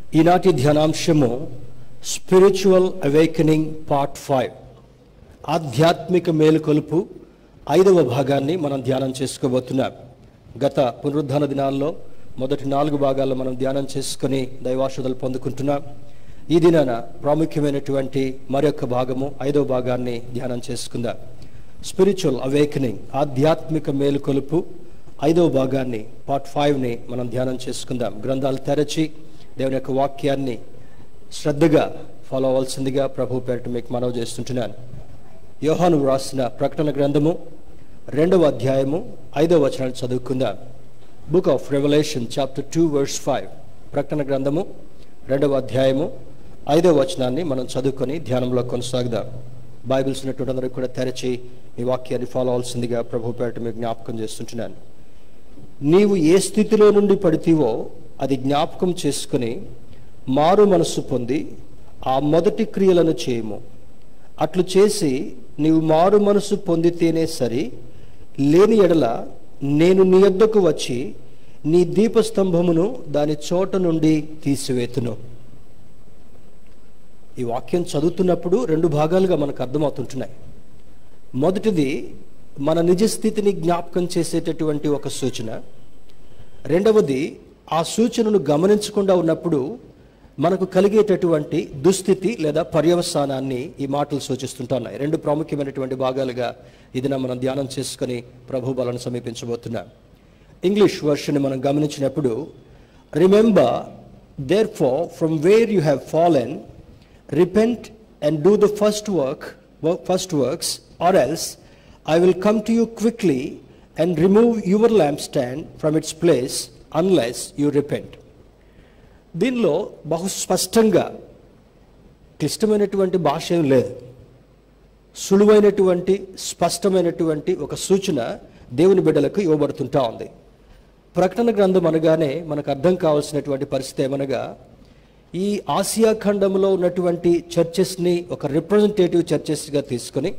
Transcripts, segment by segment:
ఈనాటి ధ్యానాంశము spiritual awakening part five ఆధ్యాత్మిక మేలుకొలుపు ఐదవ భాగాన్ని మనం ధ్యానం చేసుకోబోతున్నాం గత పునరుద్ధాన దినాల్లో మొదటి నాలుగు భాగాల్లో మనం ధ్యానం చేసుకుని దైవాషుదలు పొందుకుంటున్నాం ఈ దినాన ప్రాముఖ్యమైనటువంటి మరొక భాగము ఐదవ భాగాన్ని ధ్యానం చేసుకుందాం స్పిరిచువల్ అవేకనింగ్ ఆధ్యాత్మిక మేలుకొలుపు ఐదవ భాగాన్ని పార్ట్ ఫైవ్ని మనం ధ్యానం చేసుకుందాం గ్రంథాలు తెరచి దేవుని యొక్క వాక్యాన్ని శ్రద్ధగా ఫాలో అవ్వాల్సిందిగా ప్రభు పేరిట మీకు మనవి చేస్తుంటున్నాను యోహాను వ్రాసిన ప్రకటన గ్రంథము రెండవ అధ్యాయము ఐదవ వచనాన్ని చదువుకుందాం book of revelation chapter two verse five ప్రకటన గ్రంథము రెండవ అధ్యాయము ఐదవ వచనాన్ని మనం చదువుకొని ధ్యానంలో కొనసాగుదాం బైబిల్స్ ఉన్నటువంటి అందరూ కూడా తెరచి ఈ వాక్యాన్ని ఫాలో అవ్వాల్సిందిగా ప్రభు పేరిట మీకు జ్ఞాపకం చేస్తుంటున్నాను నీవు ఏ స్థితిలో నుండి పడితీవో అది జ్ఞాపకం చేసుకుని మారు మనస్సు పొంది ఆ మొదటి క్రియలను చేయము అట్లు చేసి నీవు మారు మనసు పొందితేనే సరి లేని ఎడల నేను నీ యొద్దకు వచ్చి నీ దీపస్తంభమును దాని చోట నుండి తీసివేతును ఈ వాక్యం చదువుతున్నప్పుడు రెండు భాగాలుగా మనకు అర్థమవుతుంటున్నాయి మొదటిది మన నిజ స్థితిని జ్ఞాపకం చేసేటటువంటి ఒక సూచన రెండవది ఆ సూచనను గమనించకుండా ఉన్నప్పుడు మనకు కలిగేటటువంటి దుస్థితి లేదా పర్యవసానాన్ని ఈ మాటలు సూచిస్తుంటున్నాయి రెండు ప్రాముఖ్యమైనటువంటి భాగాలుగా ఇది మనం ధ్యానం చేసుకొని ప్రభు బలను సమీపించబోతున్నాం ఇంగ్లీష్ వర్షన్ మనం గమనించినప్పుడు remember therefore from where you have fallen repent and do the first work first works or else I will come to you quickly and remove your lampstand from its place unless you repent దీనిలో బహు స్పష్టంగా క్లిష్టమైనటువంటి భాష ఏం లేదు సులువైనటువంటి స్పష్టమైనటువంటి ఒక సూచన దేవుని బిడ్డలకు ఇవ్వబడుతుంటా ఉంది ప్రకటన గ్రంథం అనగానే మనకు అర్థం కావాల్సినటువంటి పరిస్థితి ఏమనగా ఈ ఆసియా ఖండంలో ఉన్నటువంటి చర్చెస్ని ఒక రిప్రజెంటేటివ్ చర్చెస్గా తీసుకొని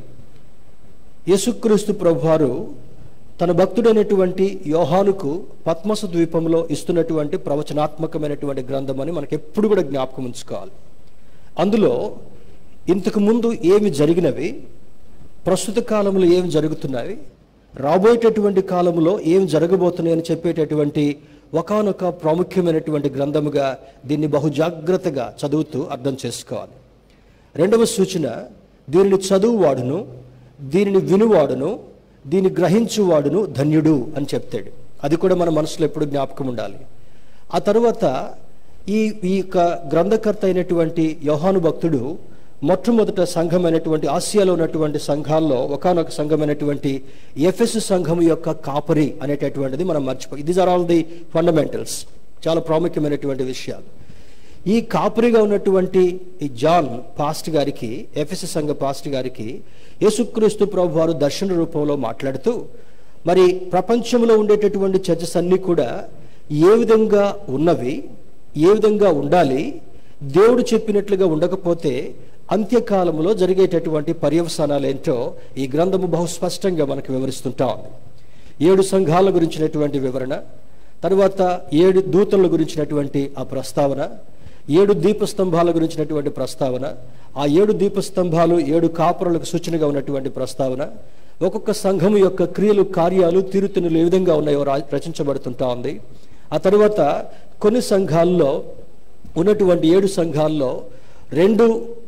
యేసుక్రీస్తు ప్రభువారు తన భక్తుడైనటువంటి యోహానుకు పద్మస ద్వీపంలో ఇస్తున్నటువంటి ప్రవచనాత్మకమైనటువంటి గ్రంథం అని మనకి ఎప్పుడు కూడా జ్ఞాపకం ఉంచుకోవాలి అందులో ఇంతకు ముందు ఏమి జరిగినవి ప్రస్తుత కాలంలో ఏమి జరుగుతున్నవి రాబోయేటటువంటి కాలంలో ఏం జరగబోతున్నాయి అని చెప్పేటటువంటి ఒకనొక ప్రాముఖ్యమైనటువంటి గ్రంథముగా దీన్ని బహు జాగ్రత్తగా చదువుతూ అర్థం చేసుకోవాలి రెండవ సూచన దీనిని చదువువాడును దీనిని వినువాడును దీన్ని గ్రహించువాడును ధన్యుడు అని చెప్తాడు అది కూడా మన మనసులో ఎప్పుడు జ్ఞాపకం ఉండాలి ఆ తర్వాత ఈ ఈ యొక్క గ్రంథకర్త అయినటువంటి యోహాను భక్తుడు మొట్టమొదట సంఘమైనటువంటి ఆసియాలో ఉన్నటువంటి సంఘాల్లో ఒకనొక సంఘమైనటువంటి ఎఫ్ఎస్ సంఘం యొక్క కాపరి అనేటటువంటిది మనం మర్చిపో these are all the fundamentals చాలా ప్రాముఖ్యమైనటువంటి విషయాలు ఈ కాపరిగా ఉన్నటువంటి ఈ జాన్ పాస్ట్ గారికి ఎఫ్ఎస్ సంఘ పాస్ట్ గారికి యేసుక్రీస్తు ప్రభు వారు దర్శన రూపంలో మాట్లాడుతూ మరి ప్రపంచంలో ఉండేటటువంటి చర్చస్ అన్నీ కూడా ఏ విధంగా ఉన్నవి ఏ విధంగా ఉండాలి దేవుడు చెప్పినట్లుగా ఉండకపోతే అంత్యకాలంలో జరిగేటటువంటి పర్యవసానాలు ఏంటో ఈ గ్రంథము బహు స్పష్టంగా మనకు వివరిస్తుంటా ఉంది ఏడు సంఘాల గురించినటువంటి వివరణ తర్వాత ఏడు దూతల గురించినటువంటి ఆ ప్రస్తావన ఏడు దీపస్తంభాల గురించినటువంటి ప్రస్తావన ఆ ఏడు దీపస్తంభాలు ఏడు కాపురలకు సూచనగా ఉన్నటువంటి ప్రస్తావన ఒక్కొక్క సంఘం యొక్క క్రియలు కార్యాలు తీరుతెన్నులు ఏ విధంగా ఉన్నాయో రచించబడుతుంటా ఉంది ఆ తర్వాత కొన్ని సంఘాల్లో ఉన్నటువంటి ఏడు సంఘాల్లో రెండు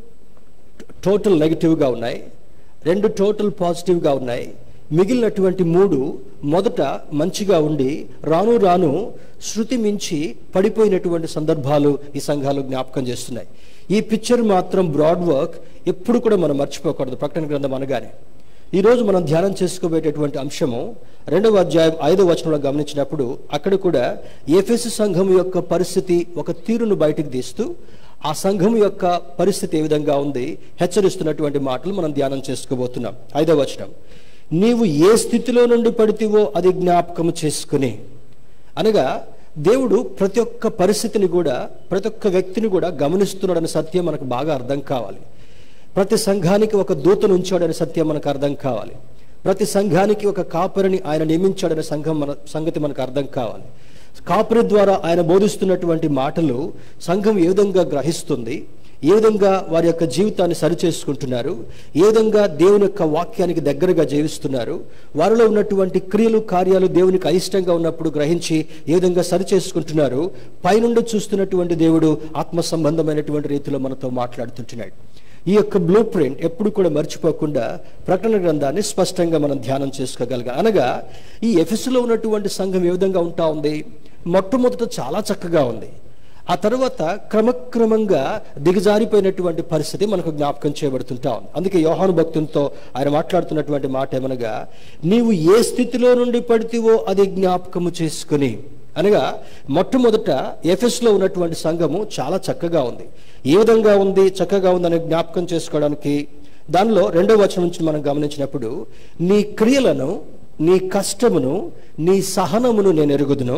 టోటల్ నెగిటివ్గా ఉన్నాయి రెండు టోటల్ పాజిటివ్గా ఉన్నాయి మిగిలినటువంటి మూడు మొదట మంచిగా ఉండి రాను రాను శృతి మించి పడిపోయినటువంటి సందర్భాలు ఈ సంఘాలు జ్ఞాపకం చేస్తున్నాయి ఈ పిక్చర్ మాత్రం బ్రాడ్ వర్క్ ఎప్పుడు కూడా మనం మర్చిపోకూడదు ప్రకటన గ్రంథం అనగానే ఈరోజు మనం ధ్యానం చేసుకోబోయేటటువంటి అంశము రెండవ అధ్యాయం ఐదవ వచనంలో గమనించినప్పుడు అక్కడ కూడా ఎఫెస్ సంఘం యొక్క పరిస్థితి ఒక తీరును బయటకు తీస్తూ ఆ సంఘం యొక్క పరిస్థితి ఏ విధంగా ఉంది హెచ్చరిస్తున్నటువంటి మాటలు మనం ధ్యానం చేసుకోబోతున్నాం ఐదవ వచనం నీవు ఏ స్థితిలో నుండి పడితేవో అది జ్ఞాపకం చేసుకుని అనగా దేవుడు ప్రతి ఒక్క పరిస్థితిని కూడా ప్రతి ఒక్క వ్యక్తిని కూడా గమనిస్తున్నాడనే సత్యం మనకు బాగా అర్థం కావాలి ప్రతి సంఘానికి ఒక దూతను ఉంచాడనే సత్యం మనకు అర్థం కావాలి ప్రతి సంఘానికి ఒక కాపరిని ఆయన నియమించాడనే సంఘం మన సంగతి మనకు అర్థం కావాలి కాపరి ద్వారా ఆయన బోధిస్తున్నటువంటి మాటలు సంఘం ఏ విధంగా గ్రహిస్తుంది ఏ విధంగా వారి యొక్క జీవితాన్ని సరిచేసుకుంటున్నారు ఏ విధంగా దేవుని యొక్క వాక్యానికి దగ్గరగా జీవిస్తున్నారు వారిలో ఉన్నటువంటి క్రియలు కార్యాలు దేవునికి అయిష్టంగా ఉన్నప్పుడు గ్రహించి ఏ విధంగా సరిచేసుకుంటున్నారు పైనుండి చూస్తున్నటువంటి దేవుడు ఆత్మ సంబంధమైనటువంటి రీతిలో మనతో మాట్లాడుతుంటున్నాడు ఈ యొక్క బ్లూ ప్రింట్ ఎప్పుడు కూడా మర్చిపోకుండా ప్రకటన గ్రంథాన్ని స్పష్టంగా మనం ధ్యానం చేసుకోగలగా అనగా ఈ ఎఫెస్లో ఉన్నటువంటి సంఘం ఏ విధంగా ఉంటా ఉంది మొట్టమొదట చాలా చక్కగా ఉంది ఆ తర్వాత క్రమక్రమంగా దిగజారిపోయినటువంటి పరిస్థితి మనకు జ్ఞాపకం చేయబడుతుంటా ఉంది అందుకే యోహాను భక్తునితో ఆయన మాట్లాడుతున్నటువంటి మాట ఏమనగా నీవు ఏ స్థితిలో నుండి పడితివో అది జ్ఞాపకము చేసుకుని అనగా మొట్టమొదట ఎఫెస్లో ఉన్నటువంటి సంఘము చాలా చక్కగా ఉంది ఏ విధంగా ఉంది చక్కగా ఉందని జ్ఞాపకం చేసుకోవడానికి దానిలో రెండో వచనం నుంచి మనం గమనించినప్పుడు నీ క్రియలను నీ కష్టమును నీ సహనమును నేను ఎరుగుదును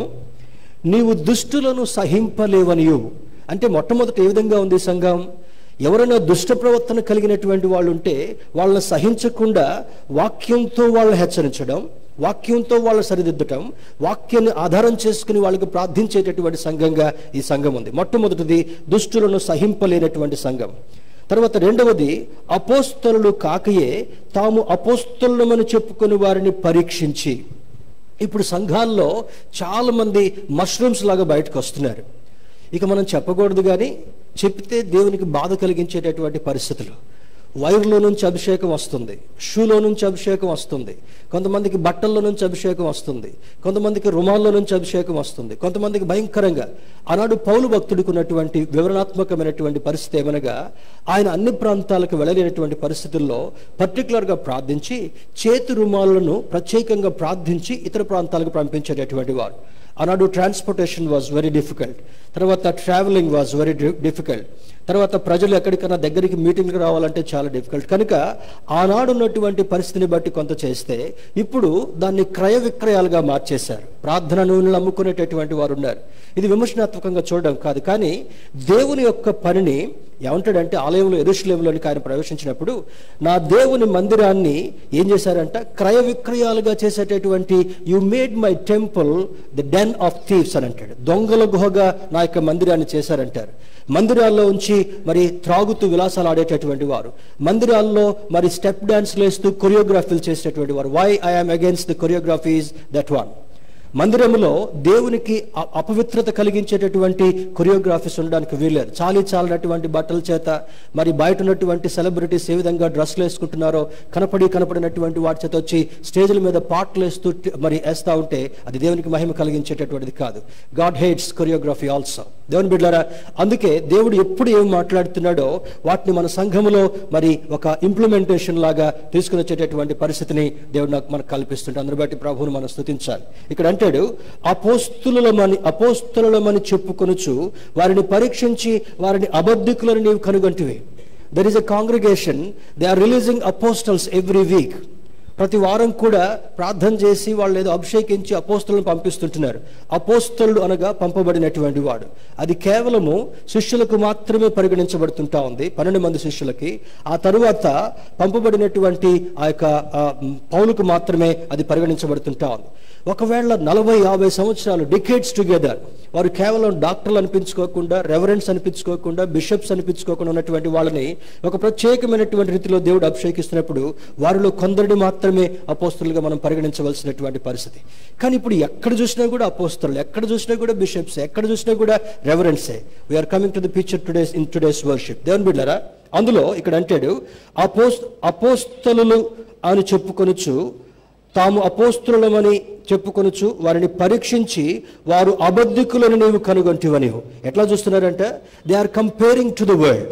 నీవు దుష్టులను సహింపలేవనియు అంటే మొట్టమొదట ఏ విధంగా ఉంది ఈ సంఘం ఎవరైనా దుష్ట ప్రవర్తన కలిగినటువంటి వాళ్ళు ఉంటే వాళ్ళని సహించకుండా వాక్యంతో వాళ్ళని హెచ్చరించడం వాక్యంతో వాళ్ళు సరిదిద్దటం వాక్యాన్ని ఆధారం చేసుకుని వాళ్ళకి ప్రార్థించేటటువంటి సంఘంగా ఈ సంఘం ఉంది మొట్టమొదటిది దుష్టులను సహింపలేనటువంటి సంఘం తర్వాత రెండవది అపోస్తలు కాకయే తాము అపోస్తలమని చెప్పుకుని వారిని పరీక్షించి ఇప్పుడు సంఘాల్లో చాలా మంది మష్రూమ్స్ లాగా బయటకు వస్తున్నారు ఇక మనం చెప్పకూడదు కానీ చెప్తే దేవునికి బాధ కలిగించేటటువంటి పరిస్థితులు వైర్లో నుంచి అభిషేకం వస్తుంది షూలో నుంచి అభిషేకం వస్తుంది కొంతమందికి బట్టల్లో నుంచి అభిషేకం వస్తుంది కొంతమందికి రుమాల్లో నుంచి అభిషేకం వస్తుంది కొంతమందికి భయంకరంగా ఆనాడు పౌలు భక్తుడికి ఉన్నటువంటి వివరణాత్మకమైనటువంటి పరిస్థితి ఏమనగా ఆయన అన్ని ప్రాంతాలకు వెళ్ళలేనటువంటి పరిస్థితుల్లో పర్టికులర్గా ప్రార్థించి చేతి రుమాలను ప్రత్యేకంగా ప్రార్థించి ఇతర ప్రాంతాలకు పంపించేటటువంటి వారు ఆనాడు ట్రాన్స్పోర్టేషన్ వాజ్ వెరీ డిఫికల్ట్ తర్వాత ట్రావెలింగ్ వాజ్ వెరీ డిఫికల్ట్ తర్వాత ప్రజలు ఎక్కడికైనా దగ్గరికి మీటింగ్కి రావాలంటే చాలా డిఫికల్ట్ కనుక ఆనాడు ఉన్నటువంటి పరిస్థితిని బట్టి కొంత చేస్తే ఇప్పుడు దాన్ని క్రయ విక్రయాలుగా మార్చేశారు ప్రార్థన నూనెలు అమ్ముకునేటటువంటి వారు ఉన్నారు ఇది విమర్శనాత్మకంగా చూడడం కాదు కానీ దేవుని యొక్క పనిని ఏమంటాడంటే ఆలయంలో ఎరుషులేములోనికి ఆయన ప్రవేశించినప్పుడు నా దేవుని మందిరాన్ని ఏం చేశారంట క్రయ విక్రయాలుగా చేసేటటువంటి you made my temple the den of thieves అని అంటాడు దొంగల గుహగా నా యొక్క మందిరాన్ని చేశారంటారు మందిరాల్లో ఉంచి మరి త్రాగుతూ విలాసాలు ఆడేటటువంటి వారు మందిరాల్లో మరి స్టెప్ డాన్స్లు వేస్తూ కొరియోగ్రఫీలు చేసేటటువంటి వారు why I'm against the choreographies that one మందిరంలో దేవునికి అ- అపవిత్రత కలిగించేటటువంటి కొరియోగ్రఫీస్ ఉండడానికి వీల్లేదు చాలీ చాలినటువంటి బట్టల చేత మరి బయట ఉన్నటువంటి సెలబ్రిటీస్ ఏ విధంగా డ్రెస్లు వేసుకుంటున్నారో కనపడి కనపడినటువంటి వాటి చేత వచ్చి స్టేజ్ల మీద పాటలు వేస్తూ టి- మరి వేస్తా ఉంటే అది దేవునికి మహిమ కలిగించేటటువంటిది కాదు గాడ్ హేట్స్ కొరియోగ్రఫీ ఆల్సో దేవుని బిడ్డారా అందుకే దేవుడు ఎప్పుడు ఏం మాట్లాడుతున్నాడో వాటిని మన సంఘములో మరి ఒక ఇంప్లిమెంటేషన్ లాగా తీసుకుని వచ్చేటటువంటి పరిస్థితిని దేవుడు నాకు మనకు కల్పిస్తుంటే అందరి బట్టి ప్రభువును మనం స్థుతించాలి ఇక్కడ అంటాడు అపోస్తులమని అపోస్తులమని చెప్పుకొనుచు వారిని పరీక్షించి వారిని అబద్ధికులను నీవు కనుగొంటివి there is a congregation they are releasing apostles every week ప్రతి వారం కూడా ప్రార్థన చేసి వాళ్ళు ఏదో అభిషేకించి అపోస్తలను పంపిస్తుంటున్నారు అపోస్తలుడు అనగా పంపబడినటువంటి వాడు అది కేవలము శిష్యులకు మాత్రమే పరిగణించబడుతుంటా ఉంది పన్నెండు మంది శిష్యులకి ఆ తరువాత పంపబడినటువంటి ఆ యొక్క ఆ, మ్, పౌలుకు మాత్రమే అది పరిగణించబడుతుంటా ఉంది ఒకవేళ నలభై యాభై సంవత్సరాలు డికేట్స్ టుగెదర్ వారు కేవలం డాక్టర్లు అనిపించుకోకుండా రెవరెంట్స్ అనిపించుకోకుండా బిషప్స్ అనిపించుకోకుండా ఉన్నటువంటి వాళ్ళని ఒక ప్రత్యేకమైనటువంటి రీతిలో దేవుడు అభిషేకిస్తున్నప్పుడు వారిలో కొందరిని మాత్రమే అపోస్తులుగా మనం పరిగణించవలసినటువంటి పరిస్థితి కానీ ఇప్పుడు ఎక్కడ చూసినా కూడా అపోస్తులు ఎక్కడ చూసినా కూడా బిషప్స్ ఎక్కడ చూసినా కూడా రెవరెంట్సే we're coming to the picture today's in today's worship దేవుని బిడ్డారా అందులో ఇక్కడ అంటాడు అపోస్ అపోస్తలు అని చెప్పుకొనుచు తాము అపోస్తులమని చెప్పుకొనుచు వారిని పరీక్షించి వారు అబద్ధికులను నీవు కనుగొంటివని ఎట్లా చూస్తున్నారంటే they are comparing to the world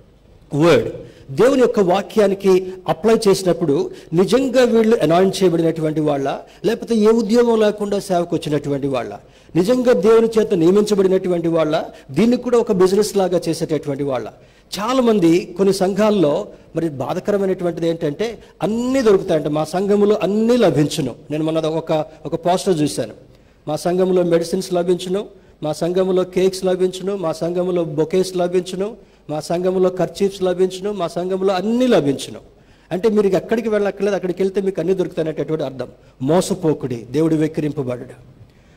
word దేవుని యొక్క వాక్యానికి అప్లై చేసినప్పుడు నిజంగా వీళ్ళు అనాయింట్ చేయబడినటువంటి వాళ్ళ లేకపోతే ఏ ఉద్యోగం లేకుండా సేవకు వచ్చినటువంటి వాళ్ళ నిజంగా దేవుని చేత నియమించబడినటువంటి వాళ్ళ దీన్ని కూడా ఒక బిజినెస్ లాగా చేసేటటువంటి వాళ్ళ చాలా మంది కొన్ని సంఘాల్లో మరి బాధకరమైనటువంటిది ఏంటంటే అన్నీ దొరుకుతాయంట మా సంఘములో అన్నీ లభించును నేను మొన్న ఒక ఒక పోస్టర్ చూశాను మా సంఘంలో మెడిసిన్స్ లభించును మా సంఘములో కేక్స్ లభించును మా సంఘములో బొకేస్ లభించును మా సంఘములో ఖర్చీఫ్స్ లభించును మా సంఘములో అన్నీ లభించును అంటే మీరు ఇక ఎక్కడికి వెళ్ళక్కర్లేదు అక్కడికి వెళ్తే మీకు అన్నీ దొరుకుతాయనేటటువంటి అర్థం మోసపోకుడి దేవుడు వెక్కిరింపబడడు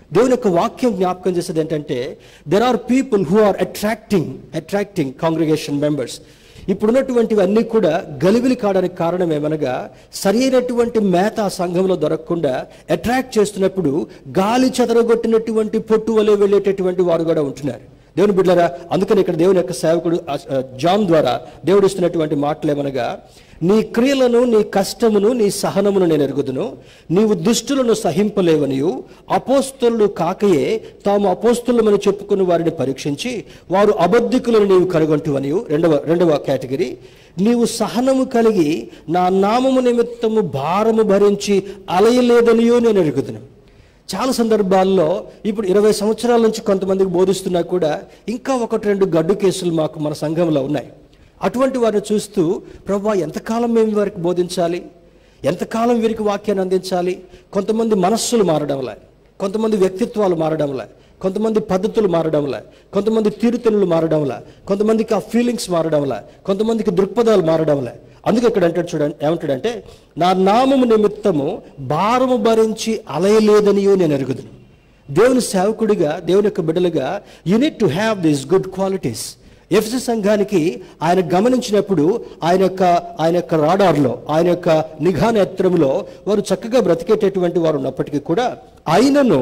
దేవుని యొక్క వాక్యం జ్ఞాపకం చేసేది ఏంటంటే there are people who are attracting attracting congregation members ఇప్పుడున్నటువంటివి అన్నీ కూడా గలిబిలి కావడానికి కారణం ఏమనగా సరి అయినటువంటి మేత ఆ సంఘంలో దొరకకుండా అట్రాక్ట్ చేస్తున్నప్పుడు గాలి చెదరగొట్టినటువంటి పొట్టు వలె వెళ్ళేటటువంటి వారు కూడా ఉంటున్నారు దేవుని బిడ్డలారా అందుకని ఇక్కడ దేవుని యొక్క సేవకుడు ఆ, ఆ, జాన్ ద్వారా దేవుడు ఇస్తున్నటువంటి మాటలు ఏమనగా నీ క్రియలను నీ కష్టమును నీ సహనమును నేను ఎరుగుదును నీవు దుష్టులను సహింపలేవనియు అపోస్తులు కాకయే తాము అపోస్తులమని చెప్పుకుని వారిని పరీక్షించి వారు అబద్ధికులను నీవు కనుగొంటువనియు రెండవ రెండవ కేటగిరీ నీవు సహనము కలిగి నా నామము నిమిత్తము భారము భరించి అలయలేదనియో నేను ఎరుగుదును చాలా సందర్భాల్లో ఇప్పుడు ఇరవై సంవత్సరాల నుంచి కొంతమందికి బోధిస్తున్నా కూడా ఇంకా ఒకటి రెండు గడ్డు కేసులు మాకు మన సంఘంలో ఉన్నాయి అటువంటి వారిని చూస్తూ ప్రభా ఎంతకాలం మేము వారికి బోధించాలి ఎంతకాలం వీరికి వాక్యాన్ని అందించాలి కొంతమంది మనస్సులు మారడంలా కొంతమంది వ్యక్తిత్వాలు మారడంలా కొంతమంది పద్ధతులు మారడంలా కొంతమంది తీరుతెన్నులు మారడంలా కొంతమందికి ఆ ఫీలింగ్స్ మారడంలా కొంతమందికి దృక్పథాలు మారడంలా అందుకే ఇక్కడ అంటాడు చూడండి ఏమంటాడంటే నా నామము నిమిత్తము భారము భరించి అలయలేదనియో నేను ఎరుగుదును దేవుని సేవకుడిగా దేవుని యొక్క బిడ్డలుగా you need to have this good qualities F C సంఘానికి ఆయన గమనించినప్పుడు ఆయన యొక్క ఆయన యొక్క రాడార్లో ఆయన యొక్క నిఘా నేత్రంలో వారు చక్కగా బ్రతికేటటువంటి వారు ఉన్నప్పటికీ కూడా ఆయనను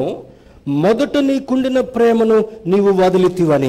మొదట నీకుండిన ప్రేమను నీవు వదిలితివని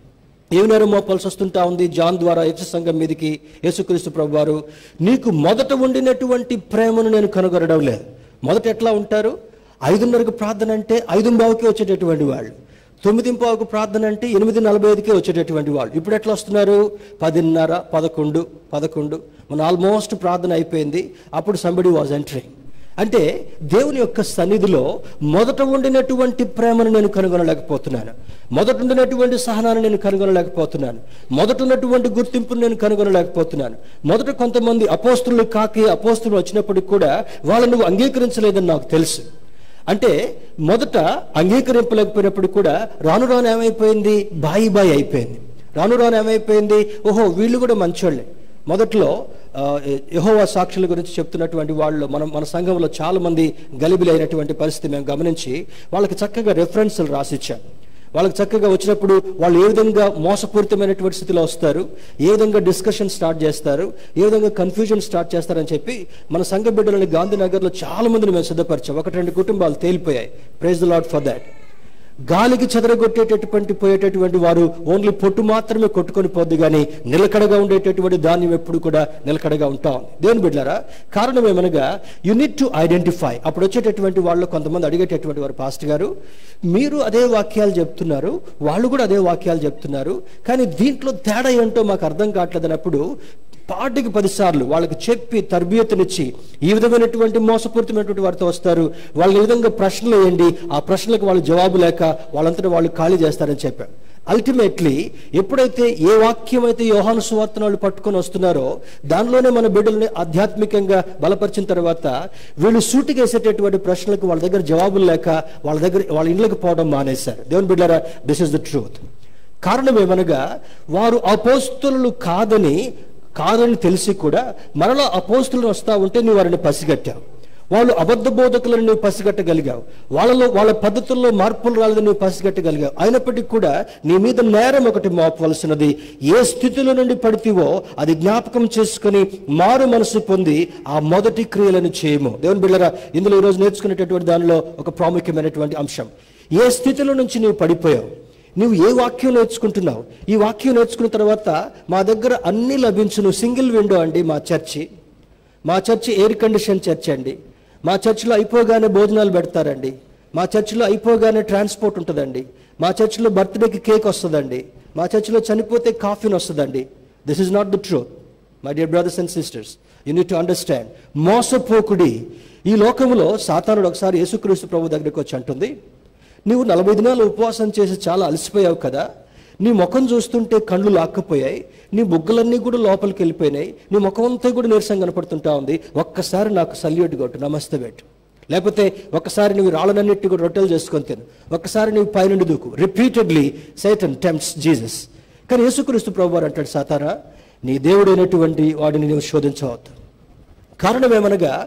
ఏమి నేరం మోపాల్సి వస్తుంటా ఉంది జాన్ ద్వారా యక్ష సంఘం మీదకి యేసుక్రీస్తు ప్రభు వారు నీకు మొదట ఉండినటువంటి ప్రేమను నేను కనుగొనడం లేదు మొదట ఎట్లా ఉంటారు ఐదున్నరకు ప్రార్థన అంటే ఐదు బావుకే వచ్చేటటువంటి వాళ్ళు తొమ్మిది పావుకు ప్రార్థన అంటే ఎనిమిది నలభై ఐదుకే వచ్చేటటువంటి వాళ్ళు ఇప్పుడు ఎట్లా వస్తున్నారు పదిన్నర పదకొండు పదకొండు మన ఆల్మోస్ట్ ప్రార్థన అయిపోయింది అప్పుడు సంబడి వాజ్ ఎంటరింగ్ అంటే దేవుని యొక్క సన్నిధిలో మొదట ఉండినటువంటి ప్రేమను నేను కనుగొనలేకపోతున్నాను మొదట ఉండినటువంటి సహనాన్ని నేను కనుగొనలేకపోతున్నాను మొదట ఉన్నటువంటి గుర్తింపును నేను కనుగొనలేకపోతున్నాను మొదట కొంతమంది అపోస్తులు కాకి అపోస్తులు వచ్చినప్పటికి కూడా వాళ్ళని నువ్వు అంగీకరించలేదని నాకు తెలుసు అంటే మొదట అంగీకరింపలేకపోయినప్పుడు కూడా రాను రాను ఏమైపోయింది బాయి బాయి అయిపోయింది రాను రాను ఏమైపోయింది ఓహో వీళ్ళు కూడా మంచోళ్ళే మొదట్లో ఆ, యెహోవా సాక్షుల గురించి చెప్తున్నటువంటి వాళ్ళు మనం మన సంఘంలో చాలా మంది గలిబిలి అయినటువంటి పరిస్థితి మేము గమనించి వాళ్ళకి చక్కగా రెఫరెన్స్లు రాసిచ్చాం వాళ్ళకి చక్కగా వచ్చినప్పుడు వాళ్ళు ఏ విధంగా మోసపూరితమైనటువంటి స్థితిలో వస్తారు ఏ విధంగా డిస్కషన్ స్టార్ట్ చేస్తారు ఏ విధంగా కన్ఫ్యూజన్ స్టార్ట్ చేస్తారని చెప్పి మన సంఘ బిడ్డలని గాంధీనగర్లో చాలా మందిని మేము సిద్ధపరిచాం ఒకటి రెండు కుటుంబాలు తేలిపోయాయి praise the Lord for that గాలికి చెదరగొట్టేటటువంటి పోయేటటువంటి వారు ఓన్లీ పొట్టు మాత్రమే కొట్టుకొని పోద్ది కానీ నిలకడగా ఉండేటటువంటి ధాన్యం ఎప్పుడు కూడా నిలకడగా ఉంటా ఉంది దేవుని బిడ్డారా కారణం ఏమనగా యూనిట్ టు ఐడెంటిఫై అప్పుడు వచ్చేటటువంటి వాళ్ళు కొంతమంది అడిగేటటువంటి వారు పాస్ట్ గారు మీరు అదే వాక్యాలు చెప్తున్నారు వాళ్ళు కూడా అదే వాక్యాలు చెప్తున్నారు కానీ దీంట్లో తేడా ఏంటో మాకు అర్థం కావట్లేదు అన్నప్పుడు పాటికి పదిసార్లు వాళ్ళకి చెప్పి తర్బియతనిచ్చి ఈ విధమైనటువంటి మోసపూరితమైనటువంటి వారితో వస్తారు వాళ్ళని ఈ విధంగా ప్రశ్నలు వేయండి ఆ ప్రశ్నలకు వాళ్ళు జవాబు లేక వాళ్ళంతటా వాళ్ళు ఖాళీ చేస్తారని చెప్పారు అల్టిమేట్లీ ఎప్పుడైతే ఏ వాక్యం అయితే యోహాను సువార్తను వాళ్ళు పట్టుకొని వస్తున్నారో దానిలోనే మన బిడ్డల్ని ఆధ్యాత్మికంగా బలపరిచిన తర్వాత వీళ్ళు సూటికేసేటటువంటి ప్రశ్నలకు వాళ్ళ దగ్గర జవాబులు లేక వాళ్ళ దగ్గర వాళ్ళ ఇండ్లకు పోవడం మానేశారు దేవుని బిడ్డారా దిస్ ఇస్ ద ట్రూత్ కారణం ఏమనగా వారు అపోస్తులు కాదని కాదని తెలిసి కూడా మరలా అపోస్తులు వస్తా ఉంటే నువ్వు వారిని పసిగట్టావు వాళ్ళు అబద్ధ బోధకులను నువ్వు పసిగట్టగలిగావు వాళ్ళలో వాళ్ళ పద్ధతుల్లో మార్పులు రాలేదని నువ్వు పసిగట్టగలిగావు అయినప్పటికీ కూడా నీ మీద నేరం ఒకటి మోపవలసినది ఏ స్థితిలో నుండి పడితేవో అది జ్ఞాపకం చేసుకుని మారు మనసు పొంది ఆ మొదటి క్రియలను చేయము దేవుని బిళ్ళరా ఇందులో ఈరోజు నేర్చుకునేటటువంటి దానిలో ఒక ప్రాముఖ్యమైనటువంటి అంశం ఏ స్థితిలో నుంచి నువ్వు పడిపోయావు నువ్వు ఏ వాక్యం నేర్చుకుంటున్నావు ఈ వాక్యం నేర్చుకున్న తర్వాత మా దగ్గర అన్ని లభించును సింగిల్ విండో అండి మా చర్చి మా చర్చి ఎయిర్ కండిషన్ చర్చ్ అండి మా చర్చిలో అయిపోగానే భోజనాలు పెడతారండి మా చర్చిలో అయిపోగానే ట్రాన్స్పోర్ట్ ఉంటుందండి మా చర్చిలో బర్త్డేకి కేక్ వస్తుందండి మా చర్చిలో చనిపోతే కాఫీని వస్తుందండి this is not the truth my dear brothers and sisters you need to understand మోసపోకుడి ఈ లోకంలో సాతానుడు ఒకసారి యేసుక్రీస్తు ప్రభు దగ్గరికి వచ్చి అంటుంది నీవు నలభై దినాలు ఉపవాసం చేసి చాలా అలసిపోయావు కదా నీ ముఖం చూస్తుంటే కళ్ళు లాక్కపోయాయి నీ బుగ్గలన్నీ కూడా లోపలికి వెళ్ళిపోయినాయి నీ ముఖం అంతా కూడా నీరసం కనపడుతుంటా ఉంది ఒక్కసారి నాకు సల్యూట్ కొట్టు నమస్తే పెట్టు లేకపోతే ఒక్కసారి నువ్వు రాళ్ళనన్నిటి కూడా రొట్టెలు చేసుకొని తిను ఒక్కసారి నువ్వు పైనుండి దూకు రిపీటెడ్లీ సైటన్ టెంప్ట్స్ జీసస్ కానీ యేసుక్రీస్తు ప్రభు వారు అంటాడు సాతారా నీ దేవుడైనటువంటి వాడిని నువ్వు శోధించవద్దు కారణం ఏమనగా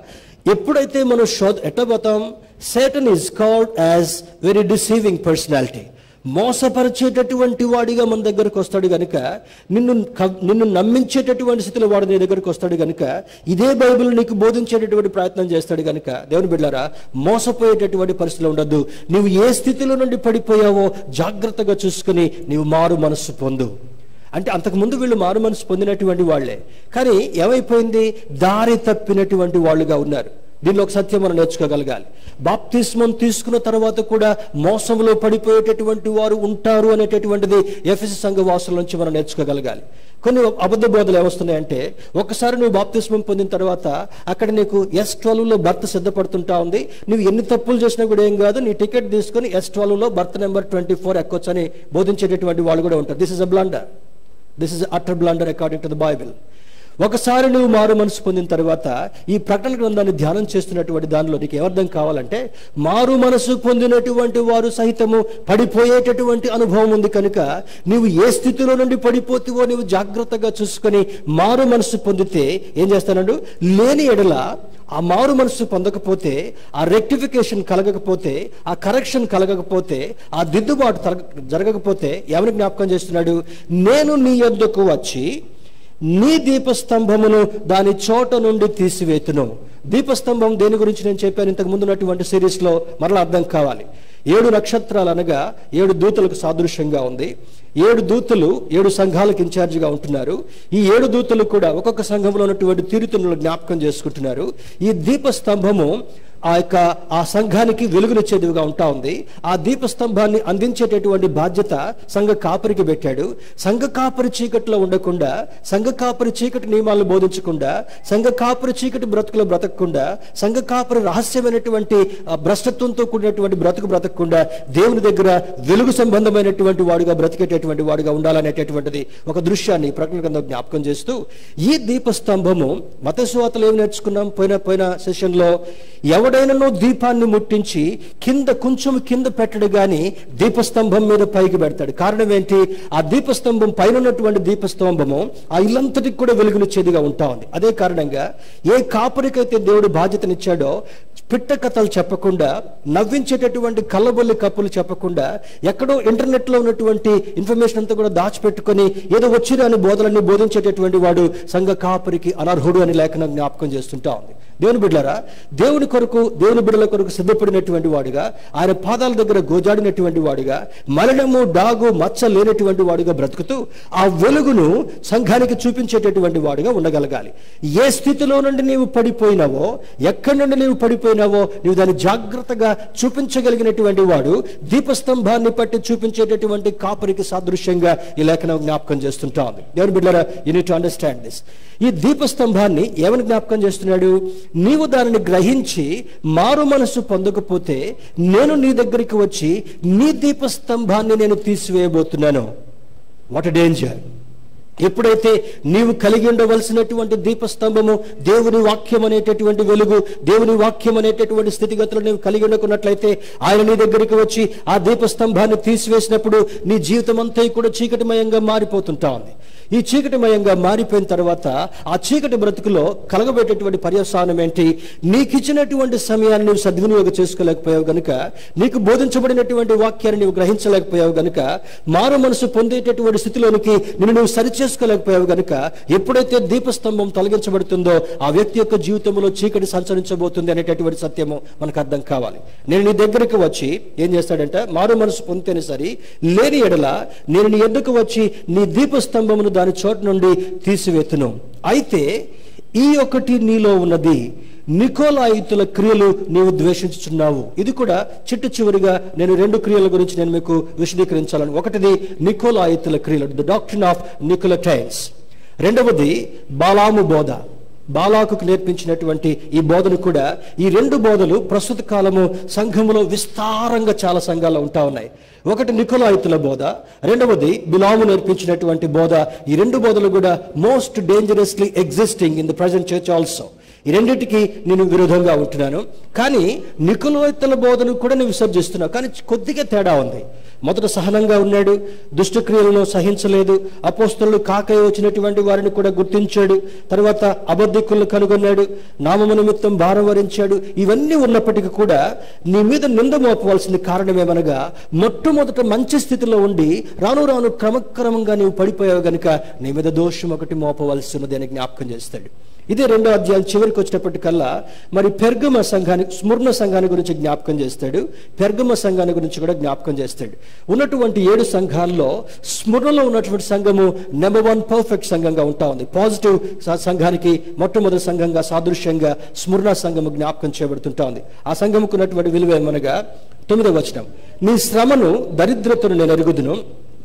ఎప్పుడైతే మనం శోధ ఎట్టబోతాం Satan is called as very deceiving personality మోసపరిచేటటువంటి వాడిగా మన దగ్గరకు వస్తాడు గనుక నిన్ను క- నిన్ను నమ్మించేటటువంటి స్థితిలో వాడు నీ దగ్గరకు వస్తాడు గనుక ఇదే బైబిల్ నీకు బోధించేటటువంటి ప్రయత్నం చేస్తాడు గనుక దేవుని బిడ్డారా మోసపోయేటటువంటి పరిస్థితిలో ఉండద్దు నీవు ఏ స్థితిలో నుండి పడిపోయావో జాగ్రత్తగా చూసుకుని నీవు మారు మనస్సు పొందు అంటే అంతకుముందు వీళ్ళు మారు మనసు పొందినటువంటి వాళ్ళే కానీ ఏమైపోయింది దారి తప్పినటువంటి వాళ్ళుగా ఉన్నారు దీనిలో ఒక సత్యం మనం నేర్చుకోగలగాలి బాప్తిస్మం తీసుకున్న తర్వాత కూడా మోసంలో పడిపోయేటటువంటి వారు ఉంటారు అనేటటువంటిది ఎఫ్ఎస్ సంఘ వాసుల నుంచి మనం నేర్చుకోగలగాలి కొన్ని అబద్ధ బోధలు ఏమొస్తున్నాయంటే ఒకసారి నువ్వు బాప్తిస్మం పొందిన తర్వాత అక్కడ నీకు ఎస్ లో బర్త్ సిద్ధపడుతుంటా ఉంది నువ్వు ఎన్ని తప్పులు చేసినా కూడా ఏం కాదు నీ టికెట్ తీసుకొని ఎస్ లో బర్త్ నెంబర్ ట్వంటీ ఫోర్ ఎక్కొచ్చని బోధించేటటువంటి వాళ్ళు కూడా ఉంటారు this is a blunder this is utter blunder according to the Bible ఒకసారి నువ్వు మారు మనసు పొందిన తర్వాత ఈ ప్రకటన గ్రంథాన్ని ధ్యానం చేస్తున్నటువంటి దానిలో నీకు ఏమర్థం కావాలంటే మారు మనసు పొందినటువంటి వారు సహితము పడిపోయేటటువంటి అనుభవం ఉంది కనుక నీవు ఏ స్థితిలో నుండి పడిపోతావో నీవు జాగ్రత్తగా చూసుకొని మారు మనసు పొందితే ఏం చేస్తాడు లేని ఎడల ఆ మారు మనసు పొందకపోతే ఆ రెక్టిఫికేషన్ కలగకపోతే ఆ కరెక్షన్ కలగకపోతే ఆ దిద్దుబాటు తరగ- జరగకపోతే ఎవరిని జ్ఞాపకం చేస్తున్నాడు నేను నీ యొద్దకు వచ్చి నీ దీపస్తంభమును దాని చోట నుండి తీసివేతును దీపస్తంభం దేని గురించి నేను చెప్పాను ఇంతకు ముందు ఉన్నటువంటి సిరీస్ లో మరలా అర్థం కావాలి ఏడు నక్షత్రాలు అనగా ఏడు దూతలకు సాదృశ్యంగా ఉంది ఏడు దూతలు ఏడు సంఘాలకు ఇన్ఛార్జిగా ఉంటున్నారు ఈ ఏడు దూతలు కూడా ఒక్కొక్క సంఘంలో ఉన్నటువంటి తీరుతులను జ్ఞాపకం చేసుకుంటున్నారు ఈ దీపస్తంభము ఆ యొక్క ఆ సంఘానికి వెలుగునిచ్చేదిగా ఉంటా ఉంది ఆ దీపస్తంభాన్ని అందించేటటువంటి బాధ్యత సంఘ కాపరికి పెట్టాడు సంఘ కాపరి చీకట్లో ఉండకుండా సంఘ కాపరి చీకటి నియమాలను బోధించకుండా సంఘ కాపరి చీకటి బ్రతుకులో బ్రతకకుండా సంఘ కాపరి రహస్యమైనటువంటి ఆ, భ్రష్టత్వంతో కూడినటువంటి బ్రతుకు బ్రతకకుండా దేవుని దగ్గర వెలుగు సంబంధమైనటువంటి వాడుగా బ్రతికేటటువంటి వాడుగా ఉండాలనేటటువంటిది ఒక దృశ్యాన్ని ఈ ప్రకటన గ్రంథం జ్ఞాపకం చేస్తూ ఈ దీపస్తంభము మతస్వాతలు ఏమి నేర్చుకున్నాం పోయిన పోయిన సెషన్లో ఎవడైనానో దీపాన్ని ముట్టించి కింద కొంచెం కింద పెట్టడు గాని దీపస్తంభం మీద పైకి పెడతాడు కారణం ఏంటి ఆ దీపస్తంభం పైన ఉన్నటువంటి దీపస్తంభము ఆ ఇల్లంతటికి కూడా వెలుగునిచ్చేదిగా ఉంటా ఉంది అదే కారణంగా ఏ కాపరికైతే దేవుడు బాధ్యతనిచ్చాడో పిట్ట కథలు చెప్పకుండా నవ్వించేటటువంటి కళ్ళబొల్లి కప్పులు చెప్పకుండా ఎక్కడో ఇంటర్నెట్ లో ఉన్నటువంటి ఇన్ఫర్మేషన్ అంతా కూడా దాచిపెట్టుకొని ఏదో వచ్చిన బోధలన్నీ బోధించేటటువంటి వాడు సంఘ కాపరికి అనర్హుడు అని లేఖనం జ్ఞాపకం చేస్తుంటా ఉంది దేవుని బిడ్డలారా దేవుని కొరకు దేవుని బిడ్డల కొరకు సిద్ధపడినటువంటి వాడుగా ఆయన పాదాల దగ్గర గోజాడినటువంటి వాడుగా మరణము డాగు మచ్చ లేనటువంటి వాడుగా బ్రతుకుతూ ఆ వెలుగును సంఘానికి చూపించేటటువంటి వాడుగా ఉండగలగాలి ఏ స్థితిలో నుండి నీవు పడిపోయినావో ఎక్కడి నుండి నీవు పడిపోయినావో నీవు దాన్ని జాగ్రత్తగా చూపించగలిగినటువంటి వాడు దీపస్తంభాన్ని పట్టి చూపించేటటువంటి కాపరికి సాదృశ్యంగా ఈ లేఖనం జ్ఞాపకం చేస్తుంటా ఉంది దేవుని బిడ్డలారా you need to understand this ఈ దీపస్తంభాన్ని ఏమని జ్ఞాపకం చేస్తున్నాడు నీవు దానిని గ్రహించి మారు మనసు పొందకపోతే నేను నీ దగ్గరికి వచ్చి నీ దీపస్తంభాన్ని నేను తీసివేయబోతున్నాను వాట్ డేంజర్ ఎప్పుడైతే నీవు కలిగి ఉండవలసినటువంటి దీపస్తంభము దేవుని వాక్యం అనేటటువంటి వెలుగు దేవుని వాక్యం అనేటటువంటి స్థితిగతులు నీవు కలిగి ఉండకున్నట్లయితే ఆయన నీ దగ్గరికి వచ్చి ఆ దీపస్తంభాన్ని తీసివేసినప్పుడు నీ జీవితం అంతా కూడా చీకటిమయంగా మారిపోతుంటా ఉంది ఈ చీకటిమయంగా మారిపోయిన తర్వాత ఆ చీకటి బ్రతుకులో కలగబెట్టేటువంటి పర్యవసానం ఏంటి నీకు ఇచ్చినటువంటి సమయాన్ని నువ్వు సద్వినియోగం చేసుకోలేకపోయావు గనుక నీకు బోధించబడినటువంటి వాక్యాన్ని నువ్వు గ్రహించలేకపోయావు గనుక మారు మనసు పొందేటటువంటి స్థితిలోనికి నిన్ను నువ్వు సరిచేసుకోలేకపోయావు గనుక ఎప్పుడైతే దీపస్తంభం తొలగించబడుతుందో ఆ వ్యక్తి యొక్క జీవితంలో చీకటి సంచరించబోతుంది అనేటటువంటి సత్యము మనకు అర్థం కావాలి నేను నీ దగ్గరికి వచ్చి ఏం చేస్తాడంటే మారు మనసు పొందితేనే సరి లేని ఎడల నేను నీ ఎద్దుకు వచ్చి నీ దీపస్తంభమును దాని చోటు నుండి తీసివేతును అయితే ఈ ఒకటి నీలో ఉన్నది నికోలాయితుల క్రియలు నీవు ద్వేషించుచున్నావు ఇది కూడా చిట్టు చివరిగా నేను రెండు క్రియల గురించి నేను మీకు విశదీకరించాలని ఒకటిది నికోలాయితుల క్రియలు ద డాక్టర్ ఆఫ్ నికోలటైన్స్ రెండవది బాలాము బోధ బాలాకుకు నేర్పించినటువంటి ఈ బోధను కూడా ఈ రెండు బోధలు ప్రస్తుత కాలము సంఘములో విస్తారంగా చాలా సంఘాల్లో ఉంటా ఉన్నాయి ఒకటి నికోలాయితుల బోధ రెండవది బిలాము నేర్పించినటువంటి బోధ ఈ రెండు బోధలు కూడా most dangerously existing in the present church also ఈ రెండింటికి నేను విరోధంగా ఉంటున్నాను కానీ నికులోత్తల బోధను కూడా నేను విసర్జిస్తున్నాను కానీ కొద్దిగా తేడా ఉంది మొదట సహనంగా ఉన్నాడు దుష్టక్రియలను సహించలేదు అపోస్తలు కాకయ వచ్చినటువంటి వారిని కూడా గుర్తించాడు తర్వాత అబద్ధికులను కనుగొన్నాడు నామము నిమిత్తం భారం వరించాడు ఇవన్నీ ఉన్నప్పటికీ కూడా నీ మీద నింద మోపవలసిన కారణమేమనగా మొట్టమొదట మంచి స్థితిలో ఉండి రాను రాను క్రమక్రమంగా నీవు పడిపోయావు గనుక నీ మీద దోషం ఒకటి మోపవలసి ఉన్నది అని జ్ఞాపకం చేస్తాడు ఇదే రెండో అధ్యాయం చివరికి వచ్చేటప్పటికల్లా మరి పెర్గమ సంఘానికి స్మరణ సంఘాన్ని గురించి జ్ఞాపకం చేస్తాడు పెర్గమ సంఘాన్ని గురించి కూడా జ్ఞాపకం చేస్తాడు ఉన్నటువంటి ఏడు సంఘాల్లో స్మరణలో ఉన్నటువంటి సంఘము నెంబర్ వన్ పర్ఫెక్ట్ సంఘంగా ఉంటా ఉంది పాజిటివ్ స- సంఘానికి మొట్టమొదటి సంఘంగా సాదృశ్యంగా స్మరణ సంఘము జ్ఞాపకం చేయబడుతుంటా ఉంది ఆ సంఘముకు ఉన్నటువంటి విలువ ఏమనగా తొమ్మిదవ వచనం నీ శ్రమను దరిద్రతను నేను ఎరుగుదును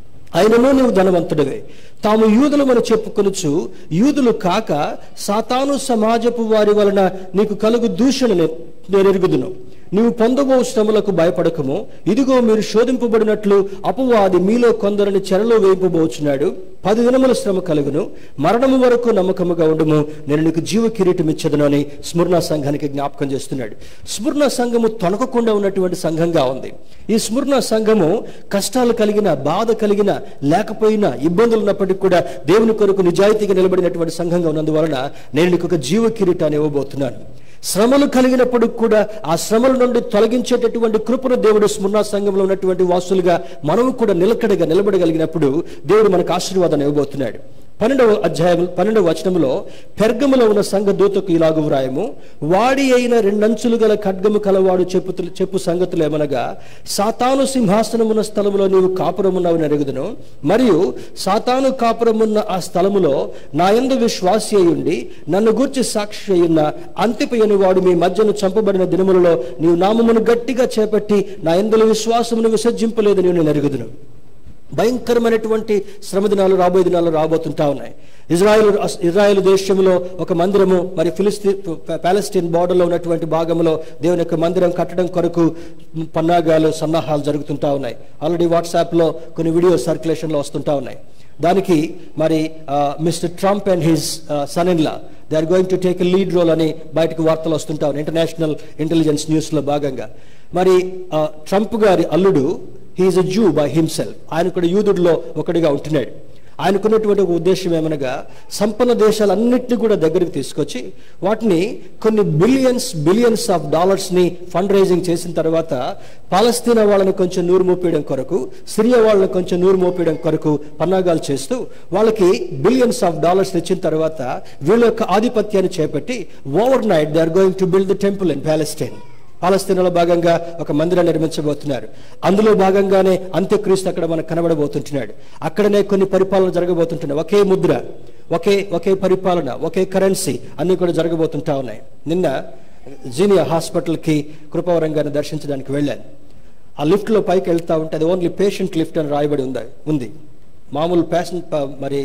ఆయనను నీవు ధనవంతుడివే తాము యూదులమని చెప్పుకొనుచు యూదులు కాక సాతాను సమాజపు వారి వలన నీకు కలుగు దూషణ నే- నేను ఎరుగుదును నీవు పొందబో శ్రమలకు భయపడకము ఇదిగో మీరు శోధింపబడినట్లు అపవాది మీలో కొందరిని చెరలో వేయింపబోచున్నాడు పది దినముల శ్రమ కలుగును మరణము వరకు నమ్మకముగా ఉండుము నేను నీకు జీవ కిరీటం ఇచ్చదును అని స్మరణ సంఘానికి జ్ఞాపకం చేస్తున్నాడు స్మరణ సంఘము తొనకకుండా ఉన్నటువంటి సంఘంగా ఉంది ఈ స్మరణ సంఘము కష్టాలు కలిగిన బాధ కలిగిన లేకపోయినా ఇబ్బందులు ఉన్నప్పటికీ కూడా దేవుని కొరకు నిజాయితీగా నిలబడినటువంటి సంఘంగా ఉన్నందువలన నేను నీకు ఒక జీవ కిరీటాన్ని ఇవ్వబోతున్నాను శ్రమలు కలిగినప్పుడు కూడా ఆ శ్రమల నుండి తొలగించేటటువంటి కృపను దేవుడు స్మరణ సంఘంలో ఉన్నటువంటి వాసులుగా మనము కూడా నిలకడగా నిలబడగలిగినప్పుడు దేవుడు మనకు ఆశీర్వాదాన్ని ఇవ్వబోతున్నాడు పన్నెండవ అధ్యాయం పన్నెండవ వచనంలో పెర్గములో ఉన్న సంఘ దూతకు ఇలాగు వ్రాయము వాడి అయిన రెండంచులు గల ఖడ్గము కలవాడు చెప్పు చెప్పు సంగతులు ఏమనగా సాతాను సింహాసనమున్న స్థలములో నీవు కాపురమున్నావు నెరుగుదును మరియు సాతాను కాపురమున్న ఆ స్థలములో నా యందు విశ్వాసి అయ్యుండి నన్ను గూర్చి సాక్షి అయ్యున్న అంతిపయని వాడు మీ మధ్యను చంపబడిన దినములలో నీవు నామమును గట్టిగా చేపట్టి నా ఎందులో విశ్వాసమును విసర్జింపలేదని నేను ఎరుగుదును భయంకరమైనటువంటి శ్రమ దినాలు రాబోయే దినాలు రాబోతుంటా ఉన్నాయి ఇజ్రాయెల్ ఇజ్రాయెల్ దేశంలో ఒక మందిరము మరి ఫిలిస్తీ పాలెస్టీన్ బార్డర్లో ఉన్నటువంటి భాగంలో దేవుని యొక్క మందిరం కట్టడం కొరకు పన్నాగాలు సన్నాహాలు జరుగుతుంటా ఉన్నాయి ఆల్రెడీ వాట్సాప్లో కొన్ని వీడియో సర్క్యులేషన్లో వస్తుంటా ఉన్నాయి దానికి మరి mister Trump and his son in law they are going to take lead role అని బయటకు వార్తలు వస్తుంటా ఉన్నాయి ఇంటర్నేషనల్ ఇంటెలిజెన్స్ న్యూస్లో భాగంగా మరి ఆ, ట్రంప్ గారి అల్లుడు he is a Jew by himself ఆయన కూడా యూదుడిలో ఒకటిగా ఉంటున్నాడు ఆయనకున్నటువంటి ఒక ఉద్దేశం ఏమనగా సంపన్న దేశాలన్నింటినీ కూడా దగ్గరికి తీసుకొచ్చి వాటిని కొన్ని బిలియన్స్ బిలియన్స్ ఆఫ్ డాలర్స్ని ఫండ్ రైజింగ్ చేసిన తర్వాత పాలస్తీనా వాళ్ళని కొంచెం నూరు మోపేయడం కొరకు సిరియా వాళ్ళని కొంచెం నూరు మోపేయడం కొరకు పన్నాగాలు చేస్తూ వాళ్ళకి బిలియన్స్ ఆఫ్ డాలర్స్ ఇచ్చిన తర్వాత వీళ్ళ యొక్క ఆధిపత్యాన్ని చేపట్టి overnight they are going to build the temple in Palestine పాలస్తీనాలో భాగంగా ఒక మందిరాన్ని నిర్మించబోతున్నారు అందులో భాగంగానే అంత్యక్రీస్తు అక్కడ మనకు కనబడబోతుంటున్నాడు అక్కడనే కొన్ని పరిపాలన జరగబోతుంటున్నాయి ఒకే ముద్ర ఒకే ఒకే పరిపాలన ఒకే కరెన్సీ అన్ని కూడా జరగబోతుంటా ఉన్నాయి నిన్న జీనియా హాస్పిటల్కి కృపవరం గారిని దర్శించడానికి వెళ్ళాను ఆ లిఫ్ట్లో పైకి వెళ్తా ఉంటే అది ఓన్లీ పేషెంట్ లిఫ్ట్ అని రాయబడి ఉంది ఉంది మామూలు పేషెంట్ మరి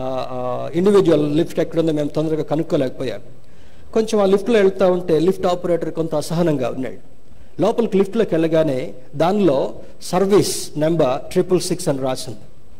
ఇండివిజువల్ లిఫ్ట్ ఎక్కడుందో మేము తొందరగా కనుక్కోలేకపోయాం కొంచెం ఆ లిఫ్ట్లో వెళ్తా ఉంటే లిఫ్ట్ ఆపరేటర్ కొంత అసహనంగా ఉన్నాడు లోపలికి లిఫ్ట్లోకి వెళ్ళగానే దానిలో సర్వీస్ నెంబర్ ట్రిపుల్ సిక్స్ అని రాసింది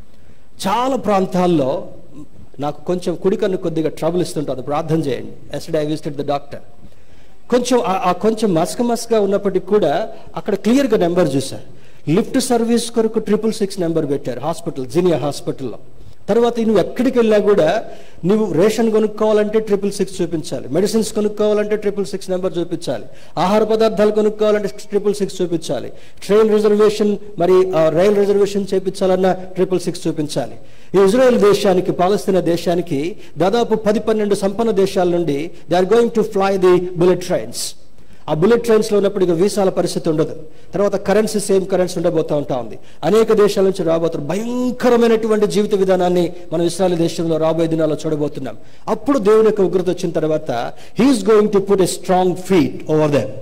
చాలా ప్రాంతాల్లో నాకు కొంచెం కుడికన్ను కొద్దిగా ట్రబుల్ ఇస్తుంటుంది ప్రార్థన చేయండి yesterday I visited the doctor కొంచెం ఆ- ఆ కొంచెం మస్క మస్క ఉన్నప్పటికీ కూడా అక్కడ క్లియర్గా నెంబర్ చూశారు లిఫ్ట్ సర్వీస్ కొరకు ట్రిపుల్ సిక్స్ నెంబర్ పెట్టారు హాస్పిటల్ జీనియా హాస్పిటల్లో తర్వాత నువ్వు ఎక్కడికి వెళ్ళా కూడా నువ్వు రేషన్ కొనుక్కోవాలంటే ట్రిపుల్ సిక్స్ చూపించాలి మెడిసిన్స్ కొనుక్కోవాలంటే ట్రిపుల్ సిక్స్ నెంబర్ చూపించాలి ఆహార పదార్థాలు కొనుక్కోవాలంటే ట్రిపుల్ సిక్స్ చూపించాలి ట్రైన్ రిజర్వేషన్ మరి ఆ, రైల్ రిజర్వేషన్ చేపించాలన్నా ట్రిపుల్ సిక్స్ చూపించాలి ఈ ఇజ్రాయెల్ దేశానికి పాలస్తీనా దేశానికి దాదాపు పది పన్నెండు సంపన్న దేశాల నుండి they are going to fly the bullet trains ఆ బుల్లెట్ ట్రైన్స్ లో ఉన్నప్పుడు ఇక వీసాల పరిస్థితి ఉండదు తర్వాత కరెన్సీ సేమ్ కరెన్సీ ఉండబోతా ఉంటా ఉంది అనేక దేశాల నుంచి రాబోతున్నారు భయంకరమైనటువంటి జీవిత విధానాన్ని మనం ఇస్రాయల్ దేశంలో రాబోయే దినాల్లో చూడబోతున్నాం అప్పుడు దేవుని యొక్క ఉగ్రత వచ్చిన తర్వాత he is going to put a strong feet over them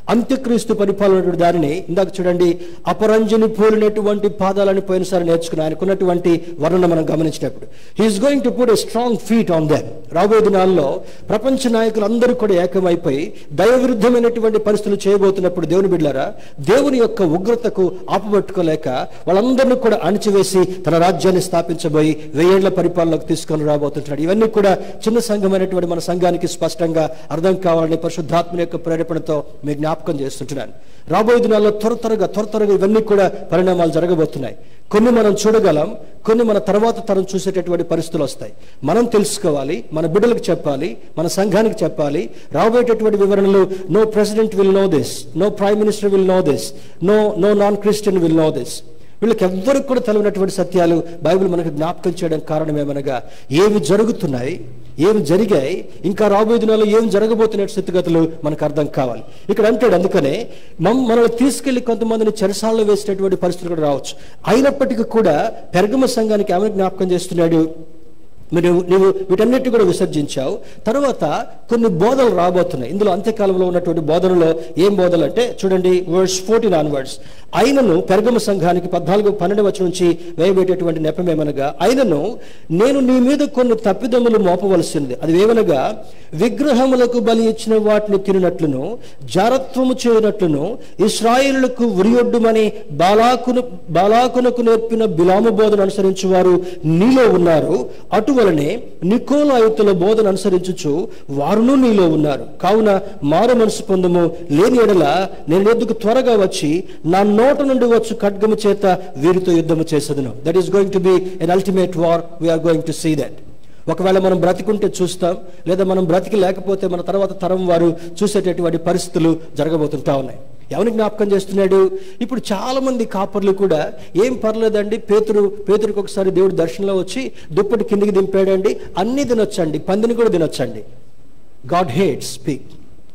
అంత్యక్రీస్తు పరిపాలన దానిని ఇందాక చూడండి అపరంజని పోలినటువంటి పాదాలని పోయినసారి నేర్చుకుని ఆయనకున్నటువంటి వర్ణన మనం గమనించినప్పుడు he is going to put a strong feet on them రాబోయే దినాల్లో ప్రపంచ నాయకులు అందరూ కూడా ఏకమైపోయి దైవవిరుద్ధమైనటువంటి పరిస్థితులు చేయబోతున్నప్పుడు దేవుని బిడ్డారా దేవుని యొక్క ఉగ్రతకు ఆపబట్టుకోలేక వాళ్ళందరినీ కూడా అణిచివేసి తన రాజ్యాన్ని స్థాపించబోయి వెయ్యేళ్ల పరిపాలనకు తీసుకొని రాబోతుంటాడు ఇవన్నీ కూడా చిన్న సంఘమైనటువంటి మన సంఘానికి స్పష్టంగా అర్థం కావాలని పరిశుద్ధాత్మ యొక్క ప్రేరేపణతో మీకు జ్ఞాపకం చేస్తుంటున్నాను రాబోయే దినాల్లో త్వర త్వరగా త్వర త్వరగా ఇవన్నీ కూడా పరిణామాలు జరగబోతున్నాయి కొన్ని మనం చూడగలం కొన్ని మన తర్వాత తరం చూసేటటువంటి పరిస్థితులు వస్తాయి మనం తెలుసుకోవాలి మన బిడ్డలకు చెప్పాలి మన సంఘానికి చెప్పాలి రాబోయేటటువంటి వివరణలు no president will know this no prime minister will know this no no non Christian will know this వీళ్ళకి ఎవ్వరికి కూడా తెలియనటువంటి సత్యాలు బైబిల్ మనకు జ్ఞాపకం చేయడం కారణం ఏమనగా ఏమి జరుగుతున్నాయి ఏమి జరిగాయి ఇంకా రాబోయే దినాల్లో ఏం జరగబోతున్న స్థితిగతులు మనకు అర్థం కావాలి ఇక్కడ అంటాడు అందుకనే మమ్ మనల్ని తీసుకెళ్లి కొంతమందిని చెరసాలలో వేసేటటువంటి పరిస్థితులు కూడా రావచ్చు అయినప్పటికీ కూడా పెరగమ సంఘానికి ఆమె జ్ఞాపకం చేస్తున్నాడు మీరు నీవు వీటన్నిటి కూడా విసర్జించావు తర్వాత కొన్ని బోధలు రాబోతున్నాయి ఇందులో అంత్యకాలంలో ఉన్నటువంటి బోధనలో ఏం బోధలు అంటే చూడండి వర్డ్స్ ఫోర్టీన్ ఆన్వర్డ్స్ అయినను పెరగమ సంఘానికి పద్నాలుగు పన్నెండు వచ్చి నుంచి వేయబెట్టేటువంటి నెపమేమనగా అయినను నేను నీ మీద కొన్ని తప్పిదములు మోపవలసింది అది ఏమనగా విగ్రహములకు బలి ఇచ్చిన వాటిని తినట్లును జారత్వము చేయనట్లును ఇస్రాయిలులకు ఉరియొడ్డుమని బాలాకును బాలాకునకు నేర్పిన బిలాము బోధన అనుసరించు వారు నీలో ఉన్నారు అటువలనే నికోలాయుతుల బోధన అనుసరించుచు వారును నీలో ఉన్నారు కావున మారు మనసు పొందము లేని ఎడల నేను ఎందుకు త్వరగా వచ్చి నా నోట నుండి వచ్చు ఖడ్గము చేత వీరితో యుద్ధము చేసేదను that is going to be an ultimate war we are going to see that ఒకవేళ మనం బ్రతికుంటే చూస్తాం లేదా మనం బ్రతికి లేకపోతే మన తర్వాత తరం వారు చూసేటటువంటి పరిస్థితులు జరగబోతుంటా ఉన్నాయి ఎవరికి జ్ఞాపకం చేస్తున్నాడు ఇప్పుడు చాలా మంది కాపర్లు కూడా ఏం పర్లేదండి పేతురు పేతురికి ఒకసారి దేవుడు దర్శనంలో వచ్చి దుప్పటి కిందికి దింపాడండి అన్ని తినొచ్చండి పందిని కూడా తినొచ్చండి God hate speak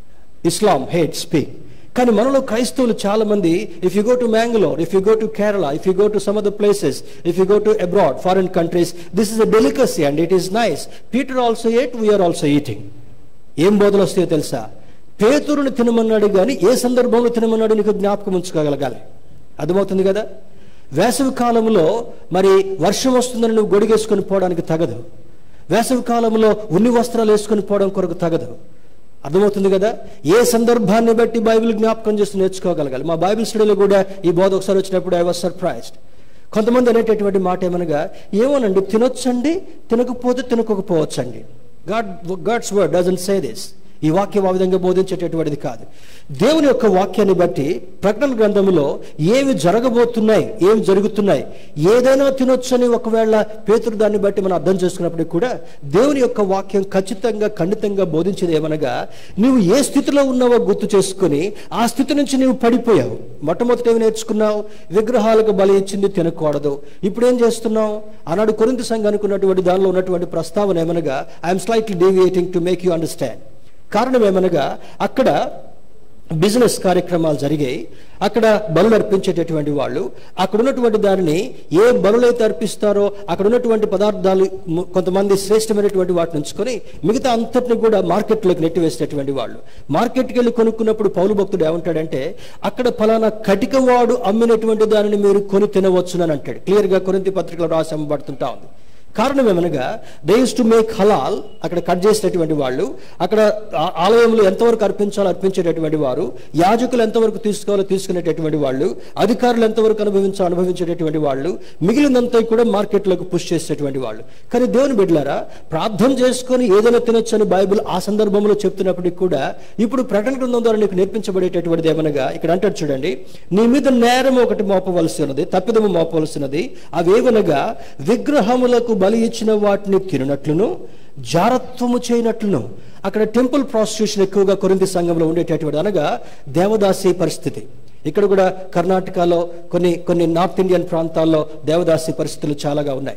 Islam hate speak కానీ మనలో క్రైస్తవులు చాలా మంది if you go to Mangalore if you go to Kerala if you go to some other places if you go to abroad foreign countries this is a delicacy and it is nice Peter also ate we are also eating ఏం బోధలు వస్తాయో తెలుసా పేతురుని తినమన్నాడు కానీ ఏ సందర్భంలో తినమన్నాడు నీకు జ్ఞాపకం ఉంచుకోగలగాలి అర్థమవుతుంది కదా వేసవి కాలంలో మరి వర్షం వస్తుందని నువ్వు గొడిగేసుకొని పోవడానికి తగదు వేసవి కాలంలో ఉన్ని వస్త్రాలు వేసుకొని పోవడం కొరకు తగదు అర్థమవుతుంది కదా ఏ సందర్భాన్ని బట్టి బైబిల్ జ్ఞాపకం చేసి నేర్చుకోగలగాలి మా బైబిల్ స్టడీలో కూడా ఈ బోధ ఒకసారి వచ్చినప్పుడు ఐ వాజ్ సర్ప్రైజ్డ్ కొంతమంది అనేటటువంటి మాట ఏమనగా ఏమోనండి తినొచ్చండి తినకపోతే తినకపోవచ్చండి God God's word doesn't say this ఈ వాక్యం ఆ విధంగా బోధించేటటువంటిది కాదు దేవుని యొక్క వాక్యాన్ని బట్టి ప్రకటన గ్రంథంలో ఏమి జరగబోతున్నాయి ఏమి జరుగుతున్నాయి ఏదైనా తినొచ్చని ఒకవేళ పేతురు దాన్ని బట్టి మనం అర్థం చేసుకున్నప్పటికీ కూడా దేవుని యొక్క వాక్యం ఖచ్చితంగా ఖండితంగా బోధించేది ఏమనగా నువ్వు ఏ స్థితిలో ఉన్నావో గుర్తు చేసుకుని ఆ స్థితి నుంచి నువ్వు పడిపోయావు మొట్టమొదటి ఏమి నేర్చుకున్నావు విగ్రహాలకు బలి ఇచ్చింది తినకూడదు ఇప్పుడు ఏం చేస్తున్నావు ఆనాడు కొరింత సంఘానికి ఉన్నటువంటి దానిలో ఉన్నటువంటి ప్రస్తావన ఏమనగా I'm slightly deviating to make you understand కారణం ఏమనగా అక్కడ బిజినెస్ కార్యక్రమాలు జరిగాయి అక్కడ బలు అర్పించేటటువంటి వాళ్ళు అక్కడ ఉన్నటువంటి దానిని ఏ బలులైతే అర్పిస్తారో అక్కడ ఉన్నటువంటి పదార్థాలు ము- కొంతమంది శ్రేష్టమైనటువంటి వాటిని ఉంచుకొని మిగతా అంతటిని కూడా మార్కెట్లోకి నెట్టివేసేటటువంటి వాళ్ళు మార్కెట్కి వెళ్ళి కొనుక్కున్నప్పుడు పౌలు భక్తుడు ఏమంటాడంటే అక్కడ ఫలానా కటికవాడు అమ్మినటువంటి దానిని మీరు కొని తినవచ్చునని అంటాడు క్లియర్గా కొరింతి పత్రికలో రాసి అమ్మబడుతుంటా ఉంది కారణం ఏమనగా దే యూస్ టు మేక్ హలాల్ అక్కడ కట్ చేసేటటువంటి వాళ్ళు అక్కడ ఆ- ఆలయంలో ఎంతవరకు అర్పించాలో అర్పించేటటువంటి వారు యాజకులు ఎంతవరకు తీసుకోవాలో తీసుకునేటటువంటి వాళ్ళు అధికారులు ఎంతవరకు అనుభవించాలో అనుభవించేటటువంటి వాళ్ళు మిగిలినంతా కూడా మార్కెట్లోకి పుష్ చేసేటటువంటి వాళ్ళు కానీ దేవుని బిడ్డలారా ప్రార్థన చేసుకొని ఏదైనా తినొచ్చు అని బైబిల్ ఆ సందర్భంలో చెప్తున్నప్పటికీ కూడా ఇప్పుడు ప్రకటన గ్రంథం ద్వారా నీకు నేర్పించబడేటటువంటిది ఏమనగా ఇక్కడ అంటాడు చూడండి నీ మీద నేరం ఒకటి మోపవలసి ఉన్నది తప్పిదము మోపవలసినది అవేవనగా విగ్రహములకు బలి ఇచ్చిన వాటిని తిననట్లును జారత్వము చేయనట్లును అక్కడ టెంపుల్ ప్రాస్టిట్యూషన్ ఎక్కువగా కొరింది సంఘంలో ఉండేటటువంటి అనగా దేవదాసి పరిస్థితి ఇక్కడ కూడా కర్ణాటకలో కొన్ని కొన్ని నార్త్ ఇండియన్ ప్రాంతాల్లో దేవదాసి పరిస్థితులు చాలాగా ఉన్నాయి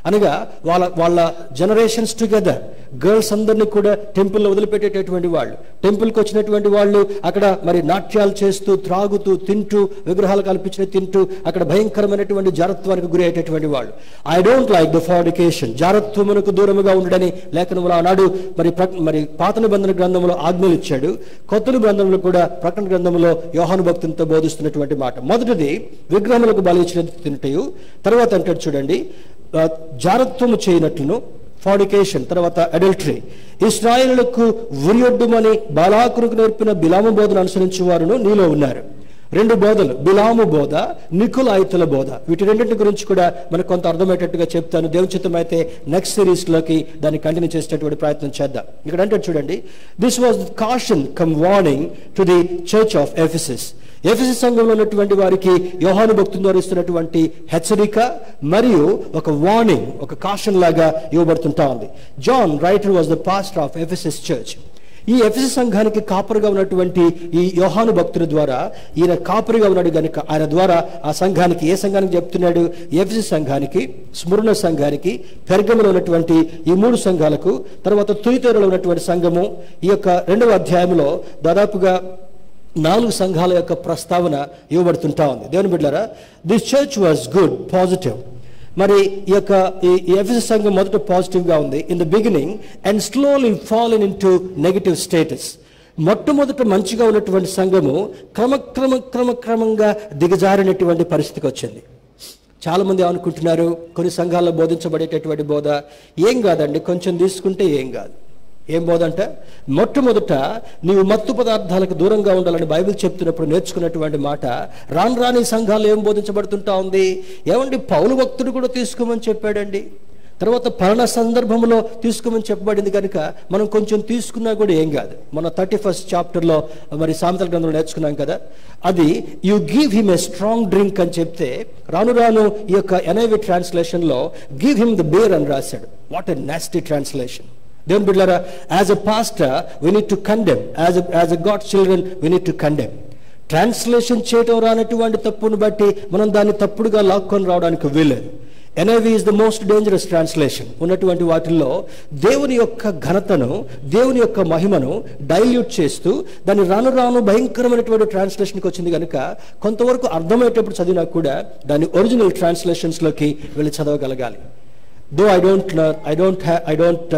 అనగా వాళ్ళ వాళ్ళ జనరేషన్స్ టుగెదర్ గర్ల్స్ అందరినీ కూడా టెంపుల్లో వదిలిపెట్టేటటువంటి వాళ్ళు టెంపుల్కి వచ్చినటువంటి వాళ్ళు అక్కడ మరి నాట్యాలు చేస్తూ త్రాగుతూ తింటూ విగ్రహాలు కల్పించిన తింటూ అక్కడ భయంకరమైనటువంటి జారత్వానికి గురి అయ్యేటటువంటి వాళ్ళు I don't like the fornication జారత్వమునకు దూరముగా ఉండడని లేఖనంలో ఆనాడు మరి ప్ర- మరి పాత నిబంధన గ్రంథంలో ఆజ్ఞలు ఇచ్చాడు కొత్త నిబంధనలు కూడా ప్రకటన గ్రంథంలో యోహాను భక్తులతో బోధిస్తున్నటువంటి మాట మొదటిది విగ్రహములకు బలి ఇచ్చిన తింటయు తర్వాత అంటాడు చూడండి ఆ, జారత్వము చేయనట్లును ఫాడికేషన్ తర్వాత అడల్టరీ ఇస్రాయేలులకు ఉరియొడ్డుమని బాలాకునికి నేర్పిన బిలాము బోధను అనుసరించే వారును నీలో ఉన్నారు రెండు బోధలు బిలాము బోధ నికులాయితుల బోధ వీటి రెండింటి గురించి కూడా మనకు కొంత అర్థమయ్యేటట్టుగా చెప్తాను దేవుని చిత్తం అయితే నెక్స్ట్ సిరీస్ లోకి దాన్ని కంటిన్యూ చేసేటటువంటి ప్రయత్నం చేద్దాం ఇక్కడ అంటే చూడండి this was caution cum warning to the church of Ephesus ఎఫిసి సంఘంలో ఉన్నటువంటి వారికి యోహాను భక్తుల ద్వారా ఇస్తున్నటువంటి హెచ్చరిక మరియు ఒక వార్నింగ్ ఒక కాషన్ లాగా ఇవ్వబడుతుంటా ఉంది John writer was the pastor of Ephesus church ఈ ఎఫిసి సంఘానికి కాపరిగా ఉన్నటువంటి ఈ యోహాను భక్తుల ద్వారా ఈయన కాపరిగా ఉన్నాడు గనుక ఆయన ద్వారా ఆ సంఘానికి ఏ సంఘానికి చెప్తున్నాడు ఎఫిసి సంఘానికి స్మరణ సంఘానికి పెర్గములో ఉన్నటువంటి ఈ మూడు సంఘాలకు తర్వాత తుయితేరులో ఉన్నటువంటి సంఘము ఈ యొక్క రెండవ అధ్యాయంలో దాదాపుగా నాలుగు సంఘాల యొక్క ప్రస్తావన ఇవ్వబడుతుంటా ఉంది దేవుని బిడ్డారా this church was good positive మరి ఈ యొక్క ఈ ఎఫ్ఎస్ సంఘం మొదట పాజిటివ్ గా ఉంది in the beginning and slowly fall into negative status మొట్టమొదట మంచిగా ఉన్నటువంటి సంఘము క్రమక్రమ క్రమక్రమంగా దిగజారినటువంటి పరిస్థితికి వచ్చింది చాలా మంది అనుకుంటున్నారు కొన్ని సంఘాల్లో బోధించబడేటటువంటి బోధ ఏం కాదండి కొంచెం తీసుకుంటే ఏం కాదు ఏం బోధ అంటే మొట్టమొదట నీవు మత్తు పదార్థాలకు దూరంగా ఉండాలని బైబిల్ చెప్తున్నప్పుడు నేర్చుకున్నటువంటి మాట రాను రాని సంఘాలు ఏం బోధించబడుతుంటా ఉంది ఏమండి పౌలు భక్తుడు కూడా తీసుకోమని చెప్పాడండి తర్వాత పలాన సందర్భంలో తీసుకోమని చెప్పబడింది కనుక మనం కొంచెం తీసుకున్నా కూడా ఏం కాదు మన థర్టీ ఫస్ట్ చాప్టర్లో మరి సామెతల గ్రంథంలో నేర్చుకున్నాం కదా అది you give him a strong drink అని చెప్తే రాను రాను ఈ యొక్క ఎన్ఐవి ట్రాన్స్లేషన్లో గివ్ హిమ్ ద బేర్ అని రాశాడు వాట్ ఎ నాస్టీ ట్రాన్స్లేషన్ దేవుని బిడ్డారా as a pastor we need to condemn as as a God children we need to condemn translation చేయటం రానటువంటి తప్పును బట్టి మనం దాన్ని తప్పుడుగా లాక్కొని రావడానికి వీలేదు NIV is the most dangerous translation ఉన్నటువంటి వాటిల్లో దేవుని యొక్క ఘనతను దేవుని యొక్క మహిమను డైల్యూట్ చేస్తూ దాన్ని రాను రాను భయంకరమైనటువంటి ట్రాన్స్లేషన్కి వచ్చింది కనుక కొంతవరకు అర్థమయ్యేటప్పుడు చదివినా కూడా దాని ఒరిజినల్ ట్రాన్స్లేషన్స్లోకి వెళ్ళి చదవగలగాలి though I don't I don't I don't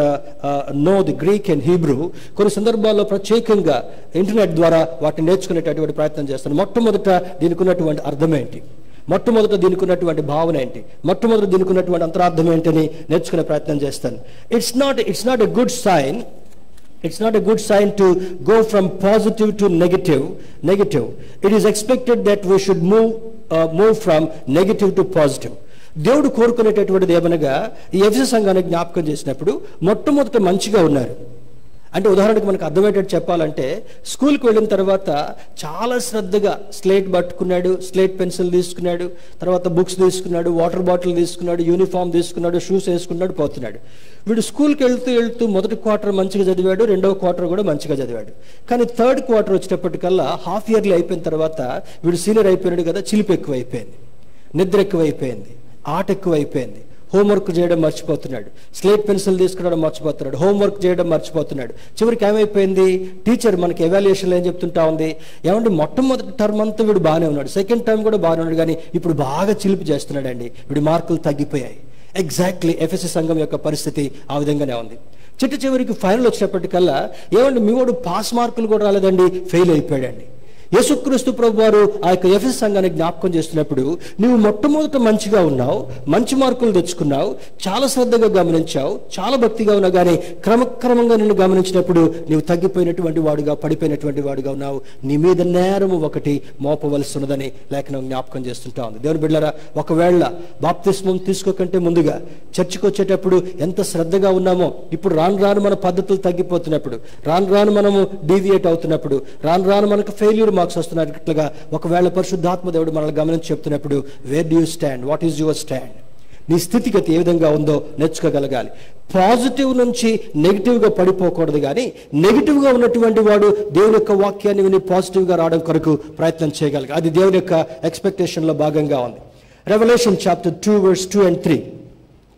know the Greek and Hebrew కొన్ని సందర్భాల్లో ప్రత్యేకంగా ఇంటర్నెట్ ద్వారా వాటిని నేర్చుకునేటటువంటి ప్రయత్నం చేస్తాను మొట్టమొదట దీనికి ఉన్నటువంటి అర్థం ఏంటి మొట్టమొదట దీనికి ఉన్నటువంటి భావన ఏంటి మొట్టమొదట దీనికి ఉన్నటువంటి అంతరార్థం ఏంటని నేర్చుకునే ప్రయత్నం చేస్తాను it's not it's not a good sign it's not a good sign to go from positive to negative negative it is expected that we should move uh, move from negative to positive దేవుడు కోరుకునేటటువంటిది ఏమనగా ఈ FS సంఘానికి జ్ఞాపకం చేసినప్పుడు మొట్టమొదట మంచిగా ఉన్నారు అంటే ఉదాహరణకు మనకు అర్థమయ్యేటట్టు చెప్పాలంటే స్కూల్కి వెళ్ళిన తర్వాత చాలా శ్రద్ధగా స్లేట్ పట్టుకున్నాడు స్లేట్ పెన్సిల్ తీసుకున్నాడు తర్వాత బుక్స్ తీసుకున్నాడు వాటర్ బాటిల్ తీసుకున్నాడు యూనిఫామ్ తీసుకున్నాడు షూస్ వేసుకున్నాడు పోతున్నాడు వీడు స్కూల్కి వెళ్తూ వెళ్తూ మొదటి క్వార్టర్ మంచిగా చదివాడు రెండవ క్వార్టర్ కూడా మంచిగా చదివాడు కానీ థర్డ్ క్వార్టర్ వచ్చేటప్పటికల్లా హాఫ్ ఇయర్లీ అయిపోయిన తర్వాత వీడు సీనియర్ అయిపోయినాడు కదా చిలిపి ఎక్కువ అయిపోయింది నిద్ర ఎక్కువైపోయింది ఆట ఎక్కువైపోయింది హోంవర్క్ చేయడం మర్చిపోతున్నాడు స్లేట్ పెన్సిల్ తీసుకురావడం మర్చిపోతున్నాడు హోంవర్క్ చేయడం మర్చిపోతున్నాడు చివరికి ఏమైపోయింది టీచర్ మనకి ఎవాల్యుయేషన్లో ఏం చెప్తుంటా ఉంది ఏమంటే మొట్టమొదటి టర్మ్ అంతా వీడు బాగానే ఉన్నాడు సెకండ్ టర్మ్ కూడా బాగానే ఉన్నాడు కానీ ఇప్పుడు బాగా చిలిపి చేస్తున్నాడండి వీడి మార్కులు తగ్గిపోయాయి ఎగ్జాక్ట్లీ ఎఫ్ఎస్సి సంఘం యొక్క పరిస్థితి ఆ విధంగానే ఉంది చిట్ట చివరికి ఫైనల్ వచ్చినప్పటికల్లా ఏమండి మీ వాడు పాస్ మార్కులు కూడా రాలేదండి ఫెయిల్ అయిపోయాడండి యేసుక్రీస్తు ప్రభు వారు ఆ యొక్క ఎఫ్ఎస్ సంఘాన్ని జ్ఞాపకం చేస్తున్నప్పుడు నువ్వు మొట్టమొదట మంచిగా ఉన్నావు మంచి మార్కులు తెచ్చుకున్నావు చాలా శ్రద్ధగా గమనించావు చాలా భక్తిగా ఉన్నావు కానీ క్రమక్రమంగా నిన్ను గమనించినప్పుడు నీవు తగ్గిపోయినటువంటి వాడుగా పడిపోయినటువంటి వాడుగా ఉన్నావు నీ మీద నేరము ఒకటి మోపవలసి ఉన్నదని లేఖనం జ్ఞాపకం చేస్తుంటా ఉంది దేవుని బిడ్డలారా ఒకవేళ బాప్తిస్మం తీసుకోకంటే ముందుగా చర్చికి వచ్చేటప్పుడు ఎంత శ్రద్ధగా ఉన్నామో ఇప్పుడు రాను రాను మన పద్ధతులు తగ్గిపోతున్నప్పుడు రాను రాను మనము డీవియేట్ అవుతున్నప్పుడు రాను రాను మనకు ఫెయిల్యూర్ మార్క్స్ వస్తున్నట్లుగా ఒకవేళ పరిశుద్ధాత్మ దేవుడు మనల్ని గమనించి చెప్తున్నప్పుడు where do you stand what is your stand నీ స్థితిగతి ఏ విధంగా ఉందో నేర్చుకోగలగాలి పాజిటివ్ నుంచి నెగిటివ్గా పడిపోకూడదు కానీ నెగిటివ్గా ఉన్నటువంటి వాడు దేవుని యొక్క వాక్యాన్ని విని పాజిటివ్గా రావడం కొరకు ప్రయత్నం చేయగలగాలి అది దేవుని యొక్క ఎక్స్పెక్టేషన్లో భాగంగా ఉంది revolution chapter two verse two and three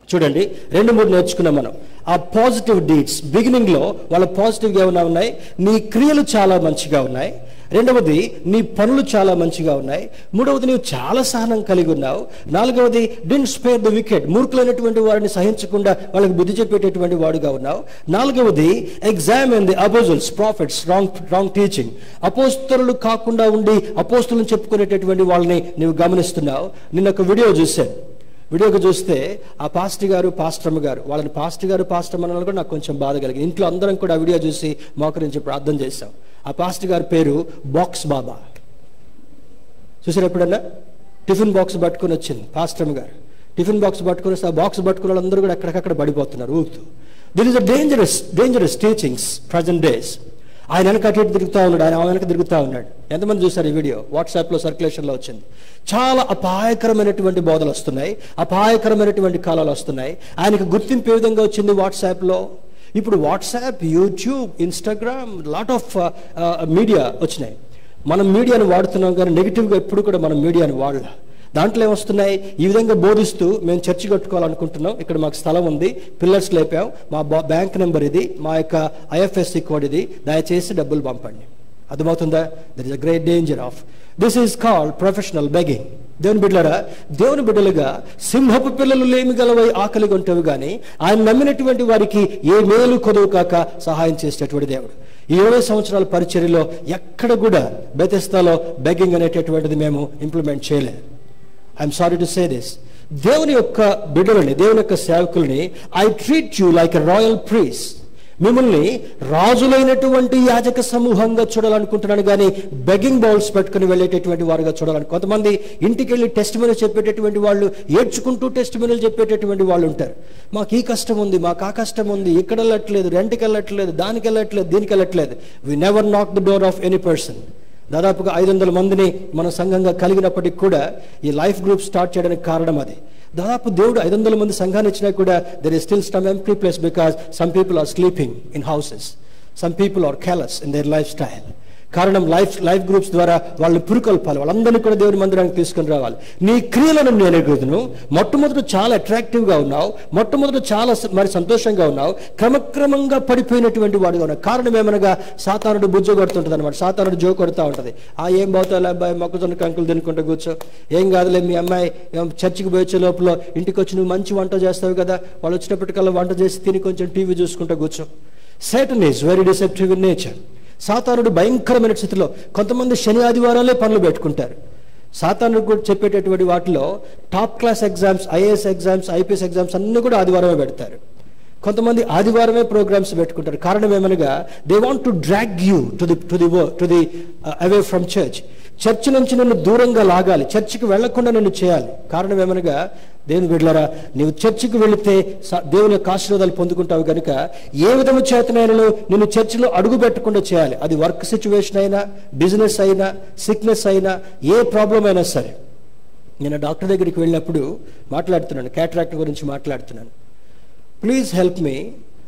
చూడండి రెండు మూడు నేర్చుకున్నాం మనం ఆ పాజిటివ్ డీడ్స్ బిగినింగ్ లో వాళ్ళ పాజిటివ్గా ఏమైనా ఉన్నాయి నీ క్రియలు చాలా మంచిగా ఉన్నాయి రెండవది నీ పనులు చాలా మంచిగా ఉన్నాయి మూడవది నీవు చాలా సహనం కలిగి ఉన్నావు నాలుగవది డింట్ స్పేర్ ద వికెట్ మూర్ఖులైనటువంటి వారిని సహించకుండా వాళ్ళకి బుద్ధి చెప్పేటటువంటి వాడుగా ఉన్నావు నాలుగవది examine the apostles prophets wrong wrong teaching అపోస్తలు కాకుండా ఉండి అపోస్తులను చెప్పుకునేటటువంటి వాళ్ళని నీవు గమనిస్తున్నావు నిన్న ఒక వీడియో చూశాను వీడియోకి చూస్తే ఆ పాస్టర్ గారు పాస్టర్మ గారు వాళ్ళని పాస్టర్ గారు పాస్టర్ అన్న కూడా నాకు కొంచెం బాధ కలిగింది ఇంట్లో అందరం కూడా ఆ వీడియో చూసి మోకరించి ప్రార్థన చేశాం ఆ పాస్టర్ గారి పేరు బాక్స్ బాబా చూసారు ఎప్పుడన్నా టిఫిన్ బాక్స్ పట్టుకొని వచ్చింది పాస్టర్మ గారు టిఫిన్ బాక్స్ పట్టుకొని వస్తే ఆ బాక్స్ పట్టుకున్న వాళ్ళందరూ కూడా ఎక్కడికక్కడ పడిపోతున్నారు ఊగుతూ that is a dangerous dangerous teachings present days ఆయన వెనక అటు ఇటు తిరుగుతూ ఉన్నాడు ఆయన వెనక తిరుగుతూ ఉన్నాడు ఎంతమంది చూసారు ఈ వీడియో వాట్సాప్లో సర్క్యులేషన్లో వచ్చింది చాలా అపాయకరమైనటువంటి బోధలు వస్తున్నాయి అపాయకరమైనటువంటి కాలాలు వస్తున్నాయి ఆయనకు గుర్తింపు ఏ విధంగా వచ్చింది వాట్సాప్లో ఇప్పుడు WhatsApp YouTube Instagram lot of media వచ్చినాయి మనం మీడియాను వాడుతున్నాం కానీ నెగిటివ్గా ఎప్పుడు కూడా మనం మీడియాను వాడలే దాంట్లో ఏమొస్తున్నాయి ఈ విధంగా బోధిస్తూ మేము చర్చి కట్టుకోవాలనుకుంటున్నాం ఇక్కడ మాకు స్థలం ఉంది పిల్లర్స్ లేపాం మా బా- బ్యాంక్ నెంబర్ ఇది మా యొక్క ఐఎఫ్ఎస్సి కోడ్ ఇది దయచేసి డబ్బులు పంపండి అర్థమవుతుందా there is a great danger of this is called professional begging దేవుని బిడ్డలారా దేవుని బిడ్డలుగా సింహపు పిల్లలు లేమి గలవై ఆకలి కొంటవి కానీ ఆయన నమ్మినటువంటి వారికి ఏ మేలు కొదువు కాక సహాయం చేసేటటువంటి దేవుడు ఈ ఇరవై సంవత్సరాల పరిచర్యలో ఎక్కడ కూడా బెతెస్తాలో బెగ్గింగ్ అనేటటువంటిది మేము ఇంప్లిమెంట్ చేయలేదు I'm sorry to say this దేవుని యొక్క బిడ్డలని దేవుని యొక్క సేవకుల్ని I treat you like a royal priest మిమ్మల్ని రాజులైనటువంటి యాజక సమూహంగా చూడాలనుకుంటున్నాను కానీ బెగ్గింగ్ బౌల్స్ పెట్టుకుని వెళ్ళేటటువంటి వారుగా చూడాలని కొంతమంది ఇంటికి వెళ్ళి టెస్ట్ మెనూ చెప్పేటటువంటి వాళ్ళు ఏడ్చుకుంటూ టెస్ట్ మెనూలు చెప్పేటటువంటి వాళ్ళు ఉంటారు మాకు ఈ కష్టం ఉంది మాకు ఆ కష్టం ఉంది ఇక్కడ వెళ్ళట్లేదు రెంట్కి వెళ్ళట్లేదు దానికి వెళ్ళట్లేదు దీనికి వెళ్ళట్లేదు we never knock the door of any person దాదాపుగా ఐదు వందల మందిని మన సంఘంగా కలిగినప్పటికీ కూడా ఈ లైఫ్ గ్రూప్ స్టార్ట్ చేయడానికి కారణం అది దాదాపు దేవుడు ఐదు వందల మంది సంఘాన్ని ఇచ్చినా కూడా there is still some empty place because some people are sleeping in houses some people are careless in their life style కారణం లైఫ్ లైఫ్ గ్రూప్స్ ద్వారా వాళ్ళు పురుకొల్పాలి వాళ్ళందరినీ కూడా దేవుని మందిరానికి తీసుకొని రావాలి నీ క్రియలను నేను ఎరుగుదును మొట్టమొదట చాలా అట్రాక్టివ్గా ఉన్నావు మొట్టమొదట చాలా స- మరి సంతోషంగా ఉన్నావు క్రమక్రమంగా పడిపోయినటువంటి వాడుగా ఉన్నావు కారణం ఏమనగా సాతానుడు బుజ్జ కొడుతుంటుంది అనమాట సాతానుడు జో కొడుతూ ఉంటుంది ఆ ఏం బాగుతావులే అబ్బాయి మొక్కజొన్న కంకులు తినుకుంటూ కూర్చో ఏం కాదులే మీ అమ్మాయి ఏం చర్చికి పోయొచ్చే లోపల ఇంటికి వచ్చి నువ్వు మంచి వంట చేస్తావు కదా వాళ్ళు వచ్చినప్పటికల్లా వంట చేసి తిని కొంచెం టీవీ చూసుకుంటూ కూర్చో Satan is very deceptive in nature సాతానుడు భయంకరమైన స్థితిలో కొంతమంది శని ఆదివారాలే పనులు పెట్టుకుంటారు సాతానుడు కూడా చెప్పేటటువంటి వాటిలో top class exams IAS exams IPS exams అన్ని కూడా ఆదివారమే పెడతారు కొంతమంది ఆదివారమే ప్రోగ్రామ్స్ పెట్టుకుంటారు కారణం ఏమనగా they want to drag you to the to the to the away from church church నుంచి నిన్ను దూరంగా లాగాలి చర్చికి వెళ్లకుండా నిన్ను చేయాలి కారణం ఏమనగా దేవుని బిడ్డలారా నీవు చర్చికి వెళితే స- దేవుని యొక్క ఆశీర్వాదాలు పొందుకుంటావు కనుక ఏ విధము చేతనైనా నిన్ను చర్చిలో అడుగు పెట్టకుండా చేయాలి అది వర్క్ సిచ్యువేషన్ అయినా బిజినెస్ అయినా సిక్నెస్ అయినా ఏ ప్రాబ్లం అయినా సరే నేను డాక్టర్ దగ్గరికి వెళ్ళినప్పుడు మాట్లాడుతున్నాను క్యాటరాక్ట్ గురించి మాట్లాడుతున్నాను please help me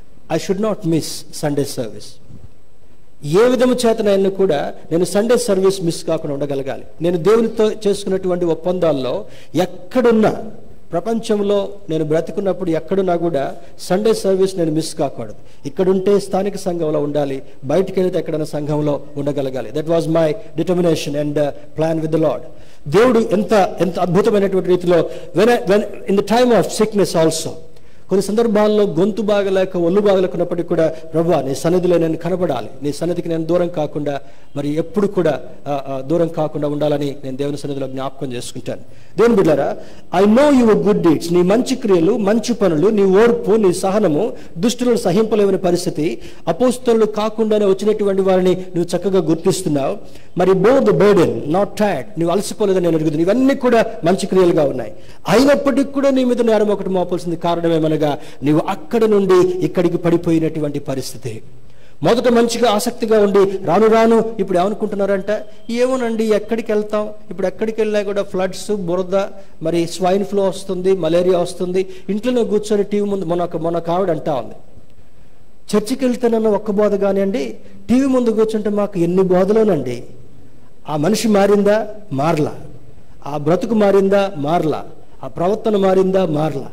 I should not miss Sunday service ఏ విధము చేతనైనా కూడా నేను సండే సర్వీస్ మిస్ కాకుండా ఉండగలగాలి నేను దేవునితో చేసుకున్నటువంటి ఒప్పందాల్లో ఎక్కడున్నా ప్రపంచంలో నేను బ్రతికున్నప్పుడు ఎక్కడున్నా కూడా సండే సర్వీస్ నేను మిస్ కాకూడదు ఇక్కడుంటే స్థానిక సంఘంలో ఉండాలి బయటికి వెళితే ఎక్కడైనా సంఘంలో ఉండగలగాలి that was my determination and plan with the Lord దేవుడు ఎంత ఎంత అద్భుతమైనటువంటి రీతిలో when when in the time of sickness also కొన్ని సందర్భాల్లో గొంతు బాగలేక ఒళ్ళు బాగలేకున్నప్పటికీ కూడా ప్రభు నీ సన్నిధిలో నేను కనబడాలి నీ సన్నిధికి నేను దూరం కాకుండా మరి ఎప్పుడు కూడా ఆ, ఆ, దూరం కాకుండా ఉండాలని నేను దేవుని సన్నిధిలో జ్ఞాపకం చేసుకుంటాను దేవుని బిడ్డారా I know your good deeds నీ మంచి క్రియలు మంచి పనులు నీ ఓర్పు నీ సహనము దుష్టులను సహింపలేని పరిస్థితి అపోస్తలు కాకుండానే వచ్చినటువంటి వారిని నువ్వు చక్కగా గుర్తిస్తున్నావు మరి బో ద బర్డెన్ నాట్ టైర్డ్ నువ్వు అలసిపోలేదని నేను అడుగుతుంది ఇవన్నీ కూడా మంచి క్రియలుగా ఉన్నాయి అయినప్పటికీ కూడా నీ మీద నేరం ఒకటి మోపాల్సింది కారణం ఏమనగా నీవు అక్కడి నుండి ఇక్కడికి పడిపోయినటువంటి పరిస్థితి మొదట మంచిగా ఆసక్తిగా ఉండి రాను రాను ఇప్పుడు ఏమనుకుంటున్నారంట ఏమోనండి ఎక్కడికి వెళ్తాం ఇప్పుడు ఎక్కడికి వెళ్ళినా కూడా ఫ్లడ్స్ బురద మరి స్వైన్ ఫ్లో వస్తుంది మలేరియా వస్తుంది ఇంట్లోనే కూర్చొని టీవీ ముందు మొన్న ఒక మొన్న ఒక ఆవిడ అంటా ఉంది చర్చికి వెళ్తేనన్న ఒక్క బోధ కానివ్వండి టీవీ ముందు కూర్చుంటే మాకు ఎన్ని బోధలోనండి ఆ మనిషి మారిందా మారలా ఆ బ్రతుకు మారిందా మారలా ఆ ప్రవర్తన మారిందా మారలా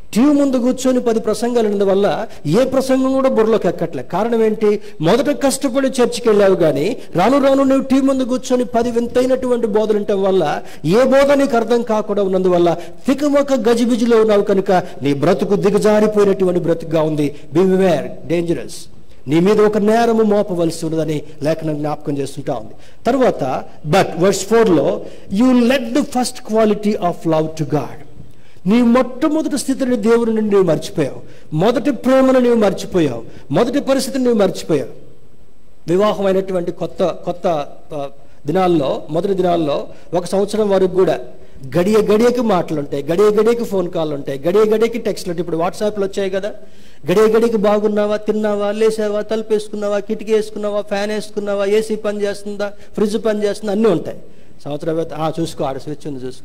టీవీ ముందు కూర్చొని పది ప్రసంగాలు ఉన్నందువల్ల ఏ ప్రసంగం కూడా బుర్రలోకి ఎక్కట్లే కారణం ఏంటి మొదట కష్టపడి చర్చికి వెళ్ళావు కానీ రాను రాను నువ్వు టీవీ ముందు కూర్చొని పది వింతైనటువంటి బోధలు ఉండటం వల్ల ఏ బోధ నీకు అర్థం కాకుండా ఉన్నందువల్ల తికమక గజిబిజిలో ఉన్నావు కనుక నీ బ్రతుకు దిగజారిపోయినటువంటి బ్రతుకుగా ఉంది బివేర్ డేంజరస్ నీ మీద ఒక నేరము మోపవలసి ఉన్నదని లేఖనం జ్ఞాపకం చేస్తుంటా ఉంది తర్వాత బట్ వర్స్ ఫోర్లో you let the first quality of love to God నీ మొట్టమొదటి స్థితిని దేవుని నుండి నువ్వు మర్చిపోయావు మొదటి ప్రేమను నువ్వు మర్చిపోయావు మొదటి పరిస్థితిని నువ్వు మర్చిపోయావు వివాహమైనటువంటి కొత్త కొత్త ఆ, దినాల్లో మొదటి దినాల్లో ఒక సంవత్సరం వరకు కూడా గడియ గడియకి మాటలు ఉంటాయి గడియ గడియకి ఫోన్ కాల్ ఉంటాయి గడియ గడియకి టెక్స్ట్లు ఉంటాయి ఇప్పుడు వాట్సాప్లు వచ్చాయి కదా గడియ గడియకి బాగున్నావా తిన్నావా లేసావా తలుపు వేసుకున్నావా కిటికీ వేసుకున్నావా ఫ్యాన్ వేసుకున్నావా ఏసీ పని చేస్తుందా ఫ్రిడ్జ్ పని చేస్తుందా అన్నీ ఉంటాయి సంవత్సరం అయితే, "ఆ, చూసుకో ఆడ స్విచ్ ఉంది చూసుకో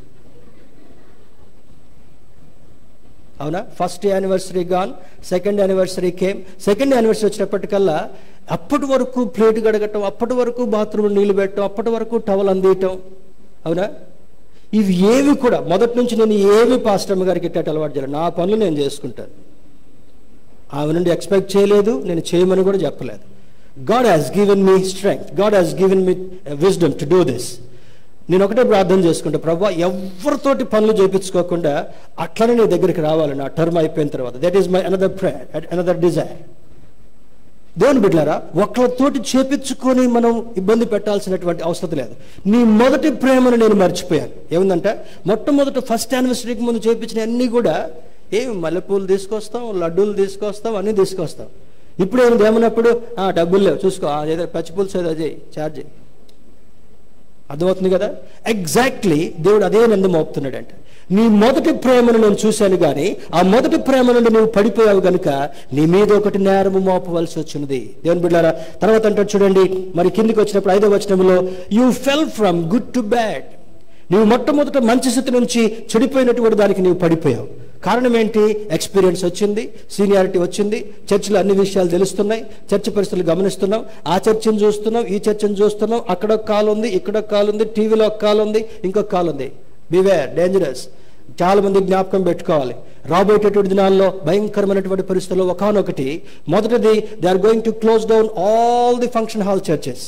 అవునా first anniversary gone second anniversary came second anniversary వచ్చినప్పటికల్లా అప్పటి వరకు ప్లేట్ గడగటం అప్పటి వరకు బాత్రూమ్ నీళ్లు పెట్టడం అప్పటి వరకు టవల్ అందియటం అవునా ఇవి ఏవి కూడా మొదటి నుంచి నేను ఏవి పాస్టమ్ గారికి ఇట్టేట అలవాటు చేయలేదు నా పనులు నేను చేసుకుంటాను ఆమె నుండి ఎక్స్పెక్ట్ చేయలేదు నేను చేయమని కూడా చెప్పలేదు God has given me strength God has given me wisdom to do this నేను ఒకటే ప్రార్థన చేసుకుంటా ప్రభా ఎవరితోటి పనులు చేయించుకోకుండా అట్లనే నీ దగ్గరికి రావాలి నా టర్మ్ అయిపోయిన తర్వాత that is my another prayer another desire దేవుని బిడ్డారా ఒకళ్ళతోటి చేపించుకొని మనం ఇబ్బంది పెట్టాల్సినటువంటి అవసరం లేదు నీ మొదటి ప్రేమను నేను మర్చిపోయాను ఏముందంటే మొట్టమొదటి ఫస్ట్ యానివర్సరీకి ముందు చేపించిన అన్నీ కూడా ఏమి మల్లెపూలు తీసుకొస్తాం లడ్డూలు తీసుకొస్తాం అన్నీ తీసుకొస్తాం ఇప్పుడు ఏమైంది ఏమన్నప్పుడు "ఆ, డబ్బులు లేవు చూసుకో ఆ, ఏదో పచ్చి పులుసు ఏదో చేయి చార్జ్ చేయి అర్థమవుతుంది కదా ఎగ్జాక్ట్లీ దేవుడు అదే నందు మోపుతున్నాడంట నీ మొదటి ప్రేమను నేను చూశాను కానీ ఆ మొదటి ప్రేమ నుండి నువ్వు పడిపోయావు గనుక నీ మీద ఒకటి నేరము మోపవలసి వచ్చినది దేవుని బిడ్డారా తర్వాత అంటే చూడండి మరి కిందికి వచ్చినప్పుడు ఐదో వచనంలో you fell from good to bad నువ్వు మొట్టమొదట మంచి స్థితి నుంచి చెడిపోయినటువంటి దానికి నీవు పడిపోయావు కారణం ఏంటి ఎక్స్పీరియన్స్ వచ్చింది సీనియారిటీ వచ్చింది చర్చిలో అన్ని విషయాలు తెలుస్తున్నాయి చర్చ్ పరిస్థితులు గమనిస్తున్నాం ఆ చర్చను చూస్తున్నాం ఈ చర్చను చూస్తున్నాం అక్కడ ఒక కాల్ ఉంది ఇక్కడ ఒక కాల్ ఉంది టీవీలో ఒక కాల్ ఉంది ఇంకొక కాల్ ఉంది బివేర్ డేంజరస్ చాలా మంది జ్ఞాపకం పెట్టుకోవాలి రాబోయేటటువంటి దినాల్లో భయంకరమైనటువంటి పరిస్థితుల్లో ఒకనొకటి మొదటిది they are going to close down all the function hall churches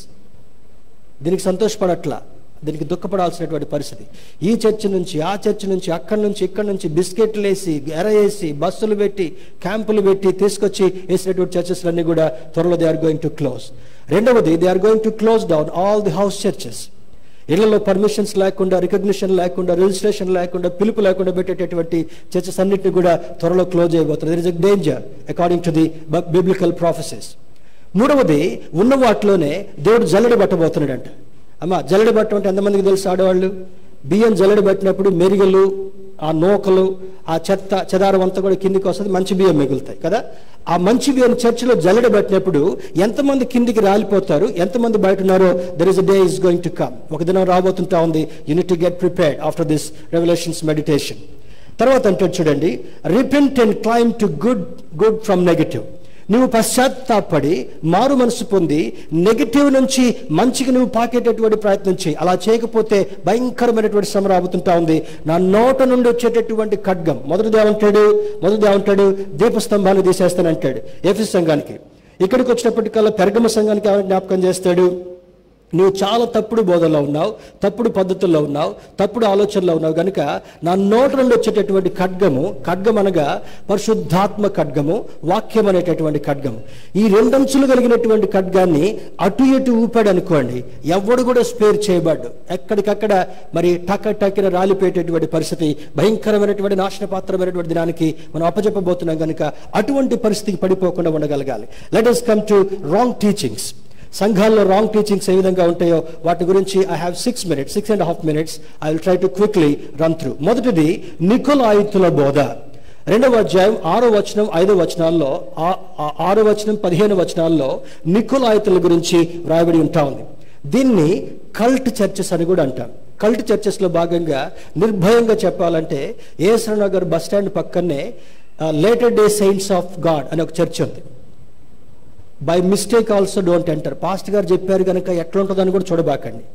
దీనికి సంతోషపడట్లా దీనికి దుఃఖపడాల్సినటువంటి పరిస్థితి ఈ చర్చి నుంచి ఆ చర్చి నుంచి అక్కడి నుంచి ఇక్కడి నుంచి బిస్కెట్లు వేసి ఎర వేసి బస్సులు పెట్టి క్యాంపులు పెట్టి తీసుకొచ్చి వేసినటువంటి చర్చెస్ అన్ని కూడా త్వరలో they are going to close రెండవది they are going to close down all the house churches ఇళ్లలో పర్మిషన్స్ లేకుండా రికగ్నిషన్ లేకుండా రిజిస్ట్రేషన్ లేకుండా పిలుపు లేకుండా పెట్టేటటువంటి చర్చెస్ అన్నింటినీ కూడా త్వరలో క్లోజ్ అయిపోతుంది there is a danger according to the biblical prophecies మూడవది ఉన్న వాటిలోనే దేవుడు జల్లెడ పట్టబోతున్నాడంట అమ్మ జల్లెడ పట్టడం అంటే ఎంతమందికి తెలుసు ఆడవాళ్ళు బియ్యం జల్లెడ పట్టినప్పుడు మెరుగలు ఆ నూకలు ఆ చెత్త చెదారం అంతా కూడా కిందికి వస్తుంది మంచి బియ్యం మిగులుతాయి కదా ఆ మంచి బియ్యం చర్చిలో జల్లెడ పట్టినప్పుడు ఎంతమంది కిందికి రాలిపోతారు ఎంతమంది బయట ఉన్నారో there is a day is going to come ఒక దినం రాబోతుంటా ఉంది you need to get prepared after this revolutions meditation తర్వాత అంటే చూడండి repent and climb to good good from negative నువ్వు పశ్చాత్తాపడి మారు మనసు పొంది నెగిటివ్ నుంచి మంచికి నువ్వు పాకేటటువంటి ప్రయత్నం చేయి అలా చేయకపోతే భయంకరమైనటువంటి శ్రమ రాబోతుంటా ఉంది నా నోట నుండి వచ్చేటటువంటి ఖడ్గం మొదటిది ఏమంటాడు మొదటిది ఏమంటాడు దీపస్తంభాన్ని తీసేస్తానంటాడు ఏఫీస్ సంఘానికి ఇక్కడికి వచ్చినప్పటికల్లా పెరగమ సంఘానికి ఏమైనా జ్ఞాపకం చేస్తాడు నువ్వు చాలా తప్పుడు బోధనలో ఉన్నావు తప్పుడు పద్ధతుల్లో ఉన్నావు తప్పుడు ఆలోచనలో ఉన్నావు కనుక నా నోట నుండి వచ్చేటటువంటి ఖడ్గము ఖడ్గం అనగా పరిశుద్ధాత్మ ఖడ్గము వాక్యం అనేటటువంటి ఖడ్గము ఈ రెండంచులు కలిగినటువంటి ఖడ్గాన్ని అటు ఇటు ఊపాడు అనుకోండి ఎవడు కూడా స్పేర్ చేయబడ్డు ఎక్కడికక్కడ మరి టక టక్కిన రాలిపోయేటటువంటి పరిస్థితి భయంకరమైనటువంటి నాశనపాత్రమైనటువంటి దినానికి మనం అప్పచెప్పబోతున్నాం కనుక అటువంటి పరిస్థితికి పడిపోకుండా ఉండగలగాలి let us come to wrong teachings సంఘాల్లో రాంగ్ టీచింగ్స్ ఏ విధంగా ఉంటాయో వాటి గురించి I have six minutes six and half minutes I will try to quickly run through మొదటిది నికులాయితుల బోధ రెండవ అధ్యాయం ఆరో వచనం ఐదో వచనాల్లో ఆ- ఆ- ఆరో వచనం పదిహేను వచనాల్లో నికులాయితుల గురించి వ్రాయబడి ఉంటా ఉంది దీన్ని కల్ట్ చర్చెస్ అని కూడా అంటాం కల్ట్ చర్చెస్ లో భాగంగా నిర్భయంగా చెప్పాలంటే ఏసరనగర్ బస్ స్టాండ్ పక్కనే latter day saints of God అనే ఒక చర్చ్ ఉంది by mistake also don't enter pastor గారు చెప్పారు కనుక ఎట్లా ఉంటుందని కూడా చూడబాకండి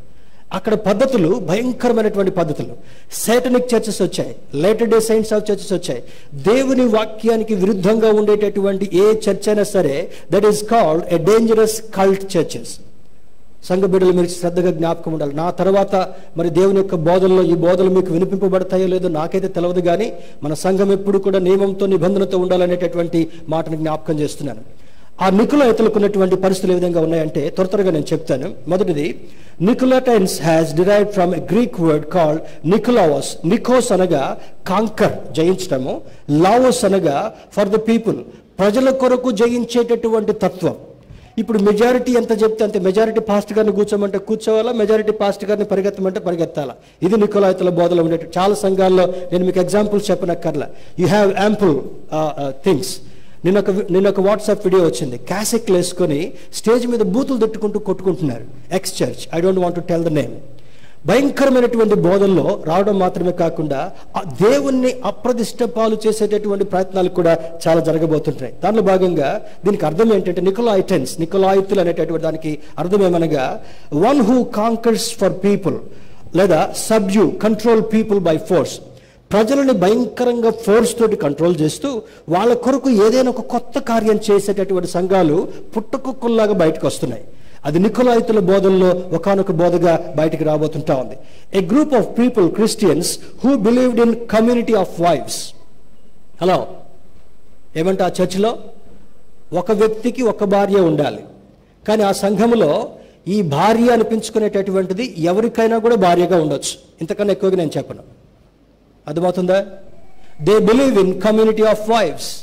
అక్కడ పద్ధతులు భయంకరమైనటువంటి పద్ధతులు సేటనిక్ చర్చెస్ వచ్చాయి latter day saints of churches వచ్చాయి దేవుని వాక్యానికి విరుద్ధంగా ఉండేటటువంటి ఏ చర్చ్ అయినా సరే that is called a dangerous cult churches సంఘ బిడ్డలు మీరు శ్రద్ధగా జ్ఞాపకం ఉండాలి నా తర్వాత మరి దేవుని యొక్క బోధనలో ఈ బోధనలు మీకు వినిపింపబడతాయో లేదో నాకైతే తెలియదు కానీ మన సంఘం ఎప్పుడు కూడా నియమంతో నిబంధనతో ఉండాలనేటటువంటి మాటను జ్ఞాపకం చేస్తున్నాను ఆ నికులయతలకు ఉన్నటువంటి పరిస్థితులు ఏ విధంగా ఉన్నాయంటే త్వర త్వరగా నేను చెప్తాను మొదటిది Nicolaitans has derive from a Greek word called Nicolaus నికోస్ అనగా కాంకర్ జయించడము లావోస్ అనగా ఫర్ ద పీపుల్ ప్రజల కొరకు జయించేటటువంటి తత్వం ఇప్పుడు మెజారిటీ ఎంత చెప్తే అంతే మెజారిటీ పాస్ట్ గారిని కూర్చోమంటే కూర్చోవాలా మెజారిటీ పాస్ట్ గారిని పరిగెత్తమంటే పరిగెత్తాలా ఇది నికోలాయతల బోధలో ఉండేది చాలా సంఘాల్లో నేను మీకు ఎగ్జాంపుల్స్ చెప్పనక్కర్లా యూ హ్యావ్ యాంపుల్ థింగ్స్ నిన్న ఒక నిన్న ఒక వాట్సాప్ వీడియో వచ్చింది క్యాసెట్లు వేసుకొని స్టేజ్ మీద బూతులు తట్టుకుంటూ కొట్టుకుంటున్నారు ex church I don't want to tell the name భయంకరమైనటువంటి బోధనలో రావడం మాత్రమే కాకుండా ఆ దేవుణ్ణి అప్రదిష్ట పాలు చేసేటటువంటి ప్రయత్నాలు కూడా చాలా జరగబోతుంటాయి దానిలో భాగంగా దీనికి అర్థం ఏంటంటే నికోలాయిటెన్స్ నికోలాయితులు అనేటటువంటి దానికి అర్థం ఏమనగా one who conquers for people లేదా subdue control people by force ప్రజలని భయంకరంగా ఫోర్స్ తోటి కంట్రోల్ చేస్తూ వాళ్ళ కొరకు ఏదైనా ఒక కొత్త కార్యం చేసేటటువంటి సంఘాలు పుట్టకుక్కల్లాగా బయటకు వస్తున్నాయి అది నికోలాయితుల బోధనలో ఒకనొక బోధగా బయటికి రాబోతుంటా ఉంది a group of people Christians who believed in community of wives hello ఏమంటే ఆ చర్చిలో ఒక వ్యక్తికి ఒక భార్య ఉండాలి కానీ ఆ సంఘములో ఈ భార్య అనిపించుకునేటటువంటిది ఎవరికైనా కూడా భార్యగా ఉండొచ్చు ఇంతకన్నా ఎక్కువగా నేను చెప్పను అర్థమవుతుందా they believe in community of wives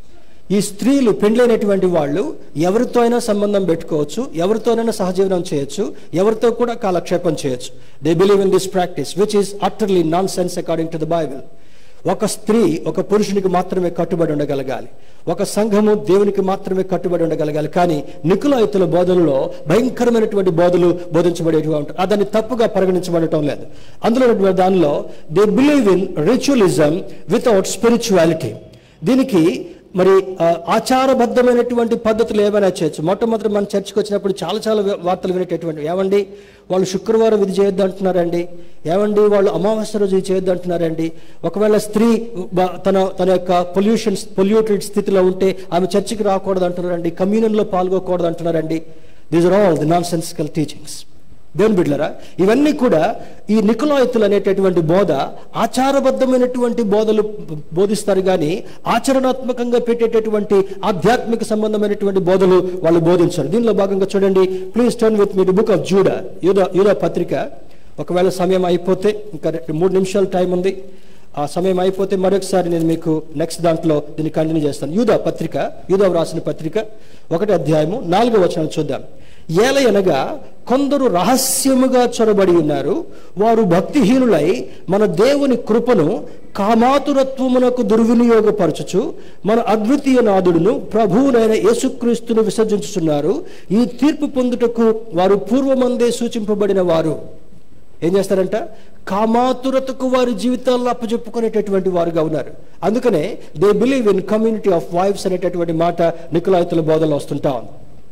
ఈ స్త్రీలు పెండ్లైనటువంటి వాళ్ళు ఎవరితో అయినా సంబంధం పెట్టుకోవచ్చు ఎవరితోనైనా సహజీవనం చేయొచ్చు ఎవరితో కూడా కాలక్షేపం చేయొచ్చు they believe in this practice which is utterly nonsense according to the Bible ఒక స్త్రీ ఒక పురుషునికి మాత్రమే కట్టుబడి ఉండగలగాలి ఒక సంఘము దేవునికి మాత్రమే కట్టుబడి ఉండగలగాలి కానీ నికులాయుతుల బోధనలో భయంకరమైనటువంటి బోధలు బోధించబడేటివి ఉంటాయి ఆ దాన్ని తప్పుగా పరిగణించబడటం లేదు అందులో ఉన్నటువంటి దానిలో they believe in ritualism without spirituality దీనికి మరి ఆ, ఆచారబద్ధమైనటువంటి పద్ధతులు ఏమైనా చేయొచ్చు మొట్టమొదటి మన చర్చికి వచ్చినప్పుడు చాలా చాలా వార్తలు వినేటటువంటి ఏమండి వాళ్ళు శుక్రవారం ఇది చేయొద్దు అంటున్నారండి ఏమండి వాళ్ళు అమావాస్య రోజు ఇది చేయొద్దు అంటున్నారండి ఒకవేళ స్త్రీ బ- తన తన యొక్క పొల్యూషన్ పొల్యూటెడ్ స్థితిలో ఉంటే ఆమె చర్చికి రాకూడదు అంటున్నారండి కమ్యూనియన్లో పాల్గొకూడదు అంటున్నారండి these are all the nonsensical teachings దేవుని బిడ్డలరా ఇవన్నీ కూడా ఈ నికులాయతులు అనేటటువంటి బోధ ఆచారబద్ధమైనటువంటి బోధలు బోధిస్తారు కానీ ఆచరణాత్మకంగా పెట్టేటటువంటి ఆధ్యాత్మిక సంబంధమైనటువంటి బోధలు వాళ్ళు బోధించారు దీనిలో భాగంగా చూడండి please turn with me book of Jude యూదా యూదా పత్రిక ఒకవేళ సమయం అయిపోతే ఇంకా రెండు- మూడు నిమిషాలు టైం ఉంది ఆ సమయం అయిపోతే మరొకసారి నేను మీకు నెక్స్ట్ దాంట్లో దీన్ని కంటిన్యూ చేస్తాను యూదా పత్రిక యూదా రాసిన పత్రిక ఒకటి అధ్యాయము నాలుగో వచనం చూద్దాం ఏలయనగా కొందరు రహస్యముగా చొరబడి ఉన్నారు వారు భక్తిహీనులై మన దేవుని కృపను కామాతురత్వమునకు దుర్వినియోగపరచుచు మన అద్వితీయ నాదుడును ప్రభువునైన యేసుక్రీస్తును విసర్జించుచున్నారు ఈ తీర్పు పొందుటకు వారు పూర్వమందే సూచింపబడిన వారు ఏం చేస్తారంట కామాతురతకు వారి జీవితాల్లో అప్పచెప్పుకునేటటువంటి వారుగా ఉన్నారు అందుకనే they believe in community of wives అనేటటువంటి మాట నికులాయితుల బోధనలో వస్తుంటా ఉంది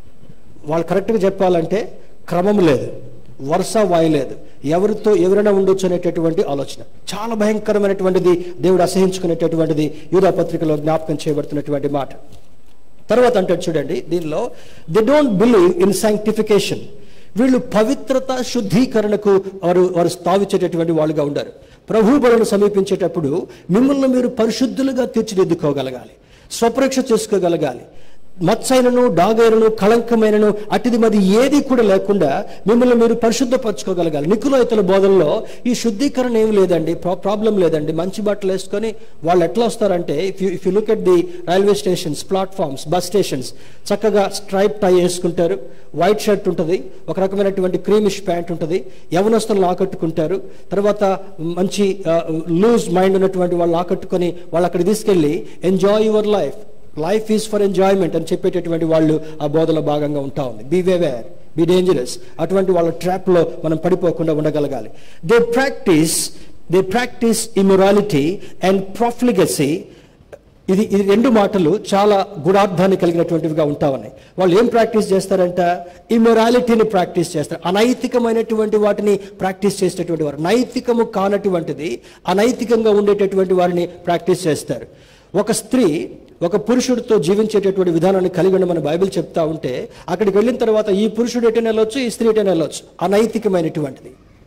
వాళ్ళు కరెక్ట్గా చెప్పాలంటే క్రమం లేదు వరుస వాయి లేదు ఎవరితో ఎవరైనా ఉండొచ్చు అనేటటువంటి ఆలోచన చాలా భయంకరమైనటువంటిది దేవుడు అసహించుకునేటటువంటిది యూదా పత్రికలో జ్ఞాపకం చేయబడుతున్నటువంటి మాట తర్వాత అంటాడు చూడండి దీనిలో they don't believe in sanctification వీళ్ళు పవిత్రత శుద్ధీకరణకు వారు వారు స్థావించేటటువంటి వాళ్ళుగా ఉండారు ప్రభు బలను సమీపించేటప్పుడు మిమ్మల్ని మీరు పరిశుద్ధులుగా తీర్చిదిద్దుకోగలగాలి స్వపరీక్ష చేసుకోగలగాలి మత్సైనను డాగైనను కళంకమైనను అటిది మది ఏది కూడా లేకుండా మిమ్మల్ని మీరు పరిశుద్ధపరచుకోగలగాలి నికులైతుల బోధనలో ఈ శుద్ధీకరణ ఏం లేదండి ప్రా- ప్రాబ్లం లేదండి మంచి బట్టలు వేసుకొని వాళ్ళు ఎట్లా వస్తారంటే if you if you look at the railway stations platforms bus stations చక్కగా స్ట్రైప్ టై వేసుకుంటారు వైట్ షర్ట్ ఉంటుంది ఒక రకమైనటువంటి క్రీమిష్ ప్యాంట్ ఉంటుంది యవనస్తులను ఆకట్టుకుంటారు తర్వాత మంచి లూజ్ మైండ్ ఉన్నటువంటి వాళ్ళు ఆకట్టుకొని వాళ్ళు అక్కడ తీసుకెళ్ళి enjoy your life life is for enjoyment అని చెప్పేటటువంటి వాళ్ళు ఆ బోధలో భాగంగా ఉంటా ఉంది బీ వేవేర్ బీ డేంజరస్ అటువంటి వాళ్ళ ట్రాప్లో మనం పడిపోకుండా ఉండగలగాలి they practice they practice immorality and profligacy ఇది ఇది రెండు మాటలు చాలా గుడార్థాన్ని కలిగినటువంటివిగా ఉంటా ఉన్నాయి వాళ్ళు ఏం ప్రాక్టీస్ చేస్తారంట ఇమొరాలిటీని ప్రాక్టీస్ చేస్తారు అనైతికమైనటువంటి వాటిని ప్రాక్టీస్ చేసేటటువంటి వారు నైతికము కానటువంటిది అనైతికంగా ఉండేటటువంటి వారిని ప్రాక్టీస్ చేస్తారు ఒక స్త్రీ ఒక పురుషుడితో జీవించేటటువంటి విధానాన్ని కలిగి ఉన్న మన బైబిల్ చెప్తా ఉంటే అక్కడికి వెళ్ళిన తర్వాత ఈ పురుషుడు ఎటైనా వెళ్ళొచ్చు ఈ స్త్రీ ఎటైనా వెళ్ళొచ్చు అనైతికమైనటువంటిది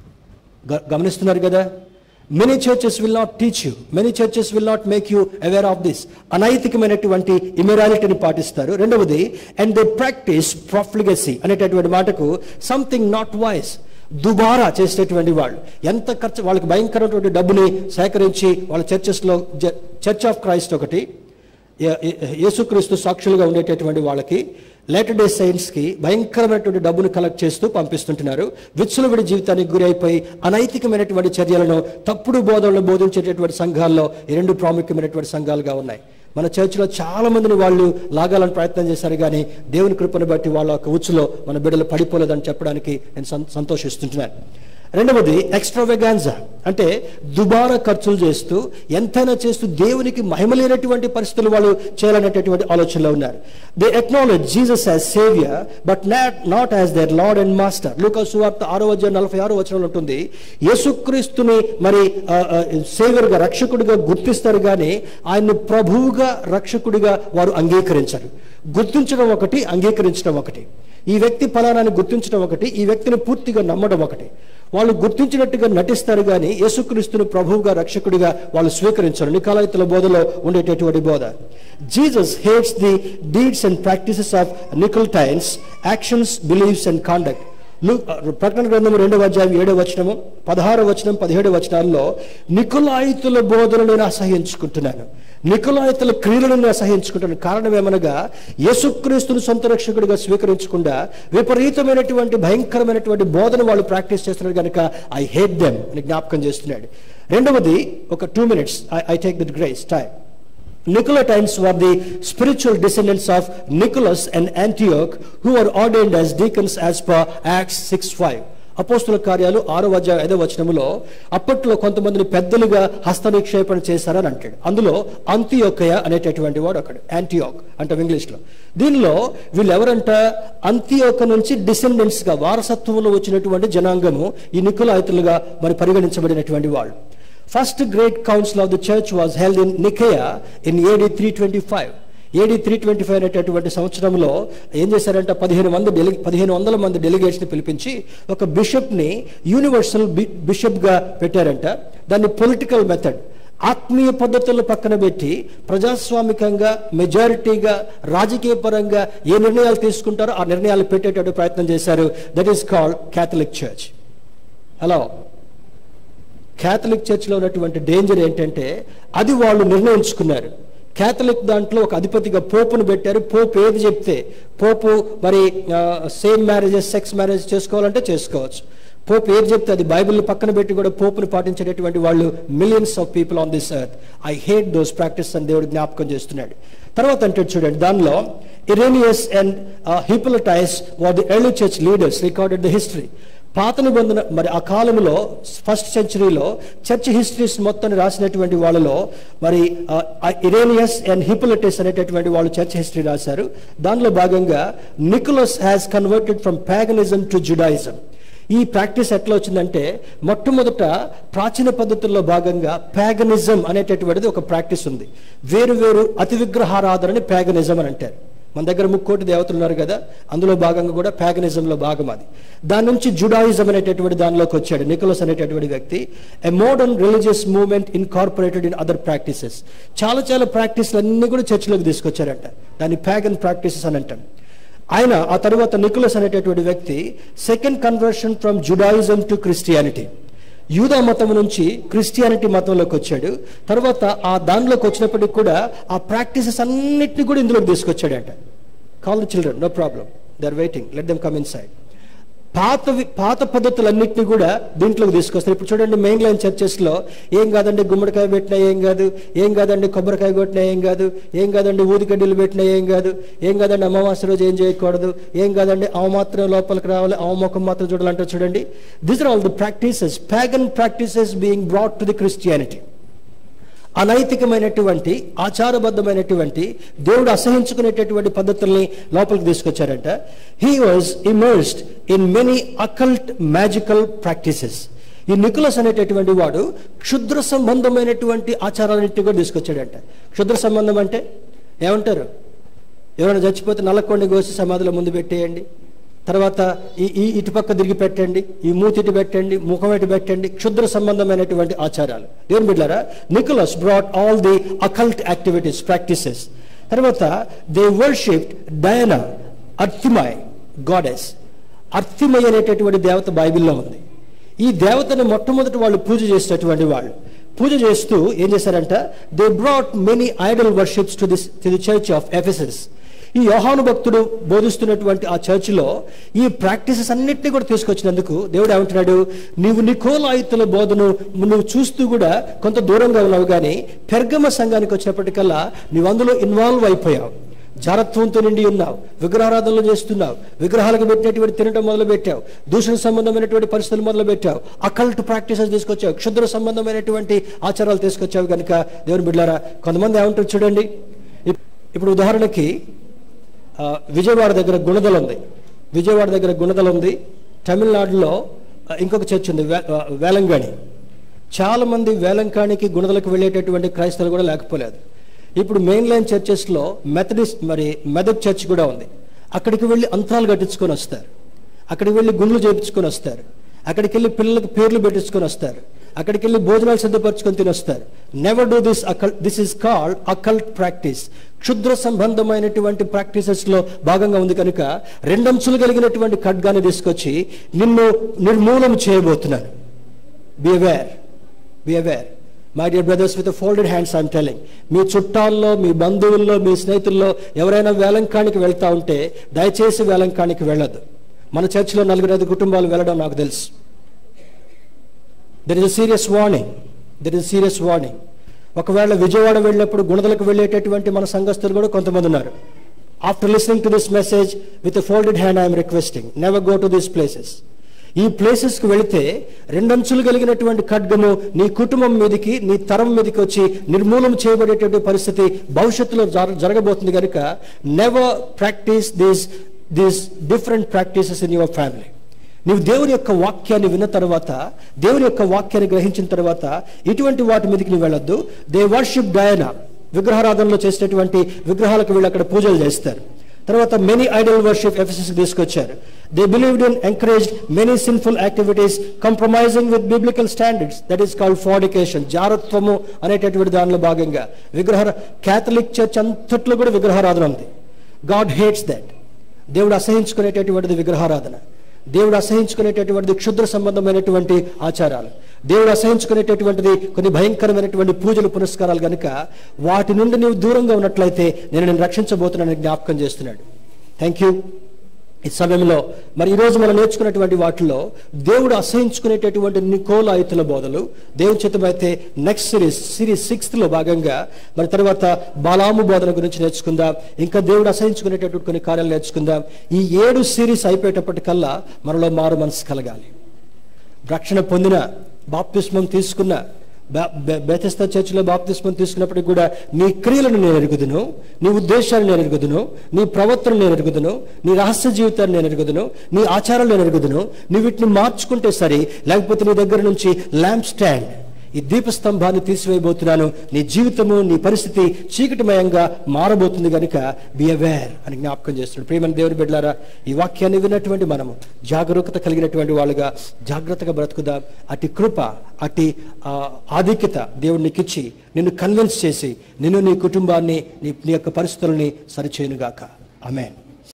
గ- గమనిస్తున్నారు కదా many churches will not teach you many churches will not make you aware of this అనైతికమైనటువంటి ఇమెరాలిటీని పాటిస్తారు రెండవది అండ్ దే ప్రాక్టీస్ ప్రాఫ్లిగసీ అనేటటువంటి మాటకు సంథింగ్ నాట్ వాయిస్ దుబారా చేసేటటువంటి వాళ్ళు ఎంత ఖర్చు వాళ్ళకి భయంకరమైనటువంటి డబ్బుని సేకరించి వాళ్ళ చర్చెస్లో చర్చ్ ఆఫ్ క్రైస్ట్ ఒకటి ఏ- ఏ- యేసుక్రీస్తు సాక్షులుగా ఉండేటటువంటి వాళ్ళకి లేటర్ డే సైన్స్కి భయంకరమైనటువంటి డబ్బును కలెక్ట్ చేస్తూ పంపిస్తుంటున్నారు విచ్చులవిడి జీవితానికి గురి అయిపోయి అనైతికమైనటువంటి చర్యలను తప్పుడు బోధనలు బోధించేటటువంటి సంఘాల్లో ఈ రెండు ప్రాముఖ్యమైనటువంటి సంఘాలుగా ఉన్నాయి మన చర్చిలో చాలా మందిని వాళ్ళు లాగాలని ప్రయత్నం చేశారు కానీ దేవుని కృపను బట్టి వాళ్ళ యొక్క ఉచ్చులో మన బిడ్డలు పడిపోలేదని చెప్పడానికి నేను సం- సంతోషిస్తుంటున్నాను రెండవది ఎక్స్ట్రావెగాన్జా అంటే దుబారా ఖర్చులు చేస్తూ ఎంతైనా చేస్తూ దేవునికి మహిమ లేనటువంటి పరిస్థితులు వాళ్ళు చేయాలనేటటువంటి ఆలోచనలో ఉన్నారు they acknowledge Jesus as saviour but not not as their lord and master లూకాస్ సువార్త ఆరో అధ్యాయం నలభై ఆరో వచనంలో ఉంటుంది యేసుక్రీస్తుని మరి సేవియర్గా రక్షకుడిగా గుర్తిస్తారు కానీ ఆయన్ని ప్రభువుగా రక్షకుడిగా వారు అంగీకరించరు గుర్తించడం ఒకటి అంగీకరించడం ఒకటి ఈ వ్యక్తి ఫలానాన్ని గుర్తించడం ఒకటి ఈ వ్యక్తిని పూర్తిగా నమ్మడం ఒకటి వాళ్ళు గుర్తించినట్టుగా నటిస్తారు కానీ యేసుక్రీస్తుని ప్రభువుగా రక్షకుడిగా వాళ్ళు స్వీకరించరు నికాలయితుల బోధలో ఉండేటటువంటి బోధ Jesus hates the deeds and practices of Nicolaitans actions beliefs and conduct లు- ప్రకటన గ్రంథము రెండవ అధ్యాయం ఏడవ వచనము పదహారు వచనం పదిహేడు వచనాల్లో నికులాయితుల బోధనలు నేను అసహించుకుంటున్నాను నికులాయితుల క్రియలను నేను అసహించుకుంటున్నాను కారణం ఏమనగా యేసుక్రీస్తుని సొంత రక్షకుడిగా స్వీకరించకుండా విపరీతమైనటువంటి భయంకరమైనటువంటి బోధన వాళ్ళు ప్రాక్టీస్ చేస్తున్నారు కనుక ఐ హేట్ దెమ్ అని జ్ఞాపకం చేస్తున్నాడు రెండవది ఒక two minutes I take the grace time Nicolaitans were the spiritual descendants of Nicholas and Antioch, who were ordained as deacons as per Acts 6:5. అపోస్తుల కార్యాలు ఆరో అధ్యాయం ఐదో వచనములో అప్పట్లో కొంతమందిని పెద్దలుగా హస్త నిక్షేపణ చేశారని అంటాడు అందులో అంత్యోకయ అనేటటువంటి వాడు ఒకడు యాంటీయోక్ అంటే ఇంగ్లీష్లో దీనిలో వీళ్ళు ఎవరంట అంత్యోక నుంచి డిసెండెంట్స్ గా వారసత్వంలో వచ్చినటువంటి జనాంగము ఈ నికులాయితులుగా మరి పరిగణించబడినటువంటి వాళ్ళు first great council of the church was held in Nicaea in AD three twenty five AD three twenty five అనేటటువంటి సంవత్సరంలో ఏం చేశారంటే పదిహేను మంది డెలి పదిహేను వందల మంది డెలిగేట్స్ని పిలిపించి ఒక బిషప్ని యూనివర్సల్ బి బిషప్గా పెట్టారంట దాన్ని పొలిటికల్ మెథడ్ ఆత్మీయ పద్ధతులను పక్కన పెట్టి ప్రజాస్వామికంగా మెజారిటీగా రాజకీయ పరంగా ఏ నిర్ణయాలు తీసుకుంటారో ఆ నిర్ణయాలు పెట్టేటట్టు ప్రయత్నం చేశారు that is called Catholic church hello Catholic చర్చ్లో ఉన్నటువంటి డేంజర్ ఏంటంటే అది వాళ్ళు నిర్ణయించుకున్నారు క్యాథలిక్ దాంట్లో ఒక అధిపతిగా పోపును పెట్టారు పోపు ఏది చెప్తే పోపు మరి సేమ్ మ్యారేజెస్ సెక్స్ మ్యారేజ్ చేసుకోవాలంటే చేసుకోవచ్చు పోపు ఏది చెప్తే అది బైబిల్ పక్కన పెట్టి కూడా పోపును పాటించేటటువంటి వాళ్ళు millions of people on this earth I hate those practice అని దేవుడు జ్ఞాపకం చేస్తున్నాడు తర్వాత అంటే చూడండి దానిలో Irenaeus and Hippolytus were the early church leaders recorded the history పాత నిబంధన మరి ఆ కాలంలో ఫస్ట్ సెంచరీలో చర్చ్ హిస్టరీస్ మొత్తం రాసినటువంటి వాళ్ళలో మరి ఇరేనియస్ అండ్ హిపోలటిస్ అనేటటువంటి వాళ్ళు చర్చ్ హిస్టరీ రాశారు దానిలో భాగంగా Nicholas has converted from paganism to Judaism ఈ ప్రాక్టీస్ ఎట్లా వచ్చిందంటే మొట్టమొదట ప్రాచీన పద్ధతుల్లో భాగంగా ప్యాగనిజం అనేటటువంటిది ఒక ప్రాక్టీస్ ఉంది వేరు వేరు అతి విగ్రహారాధనని ప్యాగనిజం అని అంటారు మన దగ్గర ముక్కోటి దేవతలు ఉన్నారు కదా అందులో భాగంగా కూడా ప్యాగనిజంలో భాగం అది దాని నుంచి జుడాయిజం అనేటటువంటి దానిలోకి వచ్చాడు నికోలస్ అనేటటువంటి వ్యక్తి a modern religious movement incorporated in other practices చాలా చాలా ప్రాక్టీస్లు అన్ని కూడా చర్చిలోకి తీసుకొచ్చారంట దాన్ని ప్యాగన్ ప్రాక్టీసెస్ అని అంటాం ఆయన ఆ తర్వాత నికోలస్ అనేటటువంటి వ్యక్తి second conversion from Judaism to Christianity యూదా మతం నుంచి క్రిస్టియానిటీ మతంలోకి వచ్చాడు తర్వాత ఆ దానిలోకి వచ్చినప్పటికి కూడా ఆ ప్రాక్టీసెస్ అన్నిటిని కూడా ఇందులోకి తీసుకొచ్చాడంట call the children no problem they are waiting let them come inside పాత వి- పాత పద్ధతులన్నింటినీ కూడా దీంట్లోకి తీసుకొస్తారు ఇప్పుడు చూడండి మెయిన్ లైన్ చర్చెస్లో ఏం కాదండి గుమ్మడికాయ పెట్టినా ఏం కాదు ఏం కాదండి కొబ్బరికాయ కొట్టినా ఏం కాదు ఏం కాదండి ఊదిగడ్డలు పెట్టినా ఏం కాదు ఏం కాదండి అమావాస్య రోజు ఏం చేయకూడదు ఏం కాదండి అవ మాత్రం లోపలికి రావాలి అవ ముఖం మాత్రం చూడాలంటే చూడండి this are all the practices pagan practices being brought to the Christianity అనైతికమైనటువంటి ఆచారబద్ధమైనటువంటి దేవుడు అసహించుకునేటటువంటి పద్ధతుల్ని లోపలికి తీసుకొచ్చారంట he was immersed in many occult magical practices ఈ నికులస్ అనేటటువంటి వాడు క్షుద్ర సంబంధమైనటువంటి ఆచారాలన్నింటినీ కూడా తీసుకొచ్చాడంట క్షుద్ర సంబంధం అంటే ఏమంటారు ఎవరైనా చచ్చిపోతే నల్లకొండ కోసి సమాధిలో ముందు పెట్టేయండి తర్వాత ఈ ఈ ఇటుపక్క తిరిగి పెట్టండి ఈ మూతి ఇటు పెట్టండి ముఖం ఇటు పెట్టండి క్షుద్ర సంబంధమైనటువంటి ఆచారాలు దేవుని బిడ్డారా Nicholas brought all the occult activities practices తర్వాత they worshipped Diana Artemis goddess Artemis అనేటటువంటి దేవత బైబిల్లో ఉంది ఈ దేవతని మొట్టమొదటి వాళ్ళు పూజ చేసేటటువంటి వాళ్ళు పూజ చేస్తూ ఏం చేశారంట they brought many idol worships to this to the church of Ephesus ఈ యోహాను భక్తుడు బోధిస్తున్నటువంటి ఆ చర్చిలో ఈ ప్రాక్టీసెస్ అన్నిటిని కూడా తీసుకొచ్చినందుకు దేవుడు ఏమంటున్నాడు నీవు నికోలాయితుల బోధను నువ్వు చూస్తూ కూడా కొంత దూరంగా ఉన్నావు కానీ పెర్గమ సంఘానికి వచ్చినప్పటికల్లా నీవు అందులో ఇన్వాల్వ్ అయిపోయావు జారత్వంతో నిండి ఉన్నావు విగ్రహారాధనలు చేస్తున్నావు విగ్రహాలకు పెట్టినటువంటి తినటం మొదలు పెట్టావు దూషణ సంబంధమైనటువంటి పరిస్థితులు మొదలు పెట్టావు అకల్ట్ ప్రాక్టీసెస్ తీసుకొచ్చావు క్షుద్ర సంబంధమైనటువంటి ఆచారాలు తీసుకొచ్చావు కనుక దేవుని బిడ్డారా కొంతమంది ఏమంటారు చూడండి ఇప్- ఇప్పుడు ఉదాహరణకి ఆ, విజయవాడ దగ్గర గుణదల ఉంది విజయవాడ దగ్గర గుణదల ఉంది తమిళనాడులో ఆ, ఇంకొక చర్చ్ ఉంది వే- ఆ, వేలంగాణి చాలా మంది వేలంకానికి గుణదలకు వెళ్ళేటటువంటి క్రైస్తవులు కూడా లేకపోలేదు ఇప్పుడు మెయిన్ లైన్ చర్చెస్లో మెథడిస్ట్ మరి మెదక్ చర్చ్ కూడా ఉంది అక్కడికి వెళ్ళి అంతరాలు కట్టించుకొని వస్తారు అక్కడికి వెళ్ళి గుండ్లు చేపించుకొని వస్తారు అక్కడికి వెళ్ళి పిల్లలకు పేర్లు పెట్టించుకొని వస్తారు అక్కడికి వెళ్ళి భోజనాలు సిద్ధపరచుకొని తినొస్తారు never do this occult this is called occult practice క్షుద్ర సంబంధమైనటువంటి ప్రాక్టీసెస్ లో భాగంగా ఉంది కనుక రెండంచులు కలిగినటువంటి ఖడ్గాన్ని తీసుకొచ్చి నిన్ను నిర్మూలన చేయబోతున్నాను be aware be aware my dear brothers with folded hands I'm telling మీ చుట్టాల్లో మీ బంధువుల్లో మీ స్నేహితుల్లో ఎవరైనా వేలంకానికి వెళ్తా ఉంటే దయచేసి వేలంకానికి వెళ్ళదు మన చర్చిలో నలుగురు ఐదు కుటుంబాలు వెళ్ళడం నాకు తెలుసు there is a serious warning there is serious warning ఒకవేళ విజయవాడ వెళ్ళినప్పుడు గుణదలకు వెళ్ళేటటువంటి మన సంఘస్థులు కూడా కొంతమంది ఉన్నారు after listening to this message with folded hand I'm requesting never go to this places ఈ ప్లేసెస్కి వెళితే రెండంచులు కలిగినటువంటి ఖడ్గము నీ కుటుంబం మీదకి నీ తరం మీదకి వచ్చి నిర్మూలన చేయబడేటువంటి పరిస్థితి భవిష్యత్తులో జర- జరగబోతుంది కనుక never practice these these different practices in your family నీవు దేవుని యొక్క వాక్యాన్ని విన్న తర్వాత దేవుని యొక్క వాక్యాన్ని గ్రహించిన తర్వాత ఇటువంటి వాటి మీదకి నీవు వెళ్ళొద్దు దే వర్షిప్ డయనా విగ్రహారాధనలో చేసినటువంటి విగ్రహాలకు వీళ్ళు అక్కడ పూజలు చేస్తారు తర్వాత మెనీ ఐడల్ వర్షిప్ ఎఫెసెస్ తీసుకొచ్చారు they believed in encourage many sinful activities compromising with biblical standards that is called fornication జారత్వము అనేటటువంటి దానిలో భాగంగా విగ్రహ క్యాథలిక్ చర్చ్ అంతట్లో కూడా విగ్రహారాధన ఉంది గాడ్ హేట్స్ దట్ దేవుడు అసహించుకునేటటువంటిది విగ్రహారాధన దేవుడు అసహించుకునేటటువంటిది క్షుద్ర సంబంధమైనటువంటి ఆచారాలు దేవుడు అసహించుకునేటటువంటిది కొన్ని భయంకరమైనటువంటి పూజలు పురస్కారాలు కనుక వాటి నుండి నీవు దూరంగా ఉన్నట్లయితే నేను నేను రక్షించబోతున్నానని జ్ఞాపకం చేస్తున్నాడు థ్యాంక్ యూ ఈ సమయంలో మరి ఈరోజు మనం నేర్చుకున్నటువంటి వాటిలో దేవుడు అసహించుకునేటటువంటి నికోలాయితుల బోధలు దేవుని చిత్తమైతే నెక్స్ట్ సిరీస్ సిరీస్ సిక్స్త్ లో భాగంగా మరి తర్వాత బాలాము బోధన గురించి నేర్చుకుందాం ఇంకా దేవుడు అసహించుకునేటటువంటి కొన్ని కార్యాలు నేర్చుకుందాం ఈ ఏడు సిరీస్ అయిపోయేటప్పటికల్లా మనలో మారు మనసు కలగాలి రక్షణ పొందిన బాప్తిస్మం తీసుకున్న బెతస్త చర్చిలో బాప్తిస్మం తీసుకున్నప్పటికి కూడా నీ క్రియలను నేను ఎరుగుదును నీ ఉద్దేశాలను నేను ఎరుగుదును నీ ప్రవర్తనను నేను ఎరుగుదును నీ రహస్య జీవితాన్ని నేను ఎరుగుదును నీ ఆచారాలు నేను ఎరుగుదును నీ వీటిని మార్చుకుంటే సరి లేకపోతే నీ దగ్గర నుంచి ల్యాంప్ స్టాండ్ ఈ దీపస్తంభాన్ని తీసివేయబోతున్నాను నీ జీవితము నీ పరిస్థితి చీకటిమయంగా మారబోతుంది కనుక బి అవేర్ అని జ్ఞాపకం చేస్తున్నాడు ప్రేమని దేవుని బిడ్డారా ఈ వాక్యాన్ని విన్నటువంటి మనము జాగరూకత కలిగినటువంటి వాళ్ళుగా జాగ్రత్తగా బ్రతుకుదాం అటు కృప అటు ఆ, ఆధిక్యత దేవుడు నీకు ఇచ్చి నిన్ను కన్విన్స్ చేసి నిన్ను నీ కుటుంబాన్ని నీ నీ యొక్క పరిస్థితుల్ని సరిచేయునుగాక ఆమెన్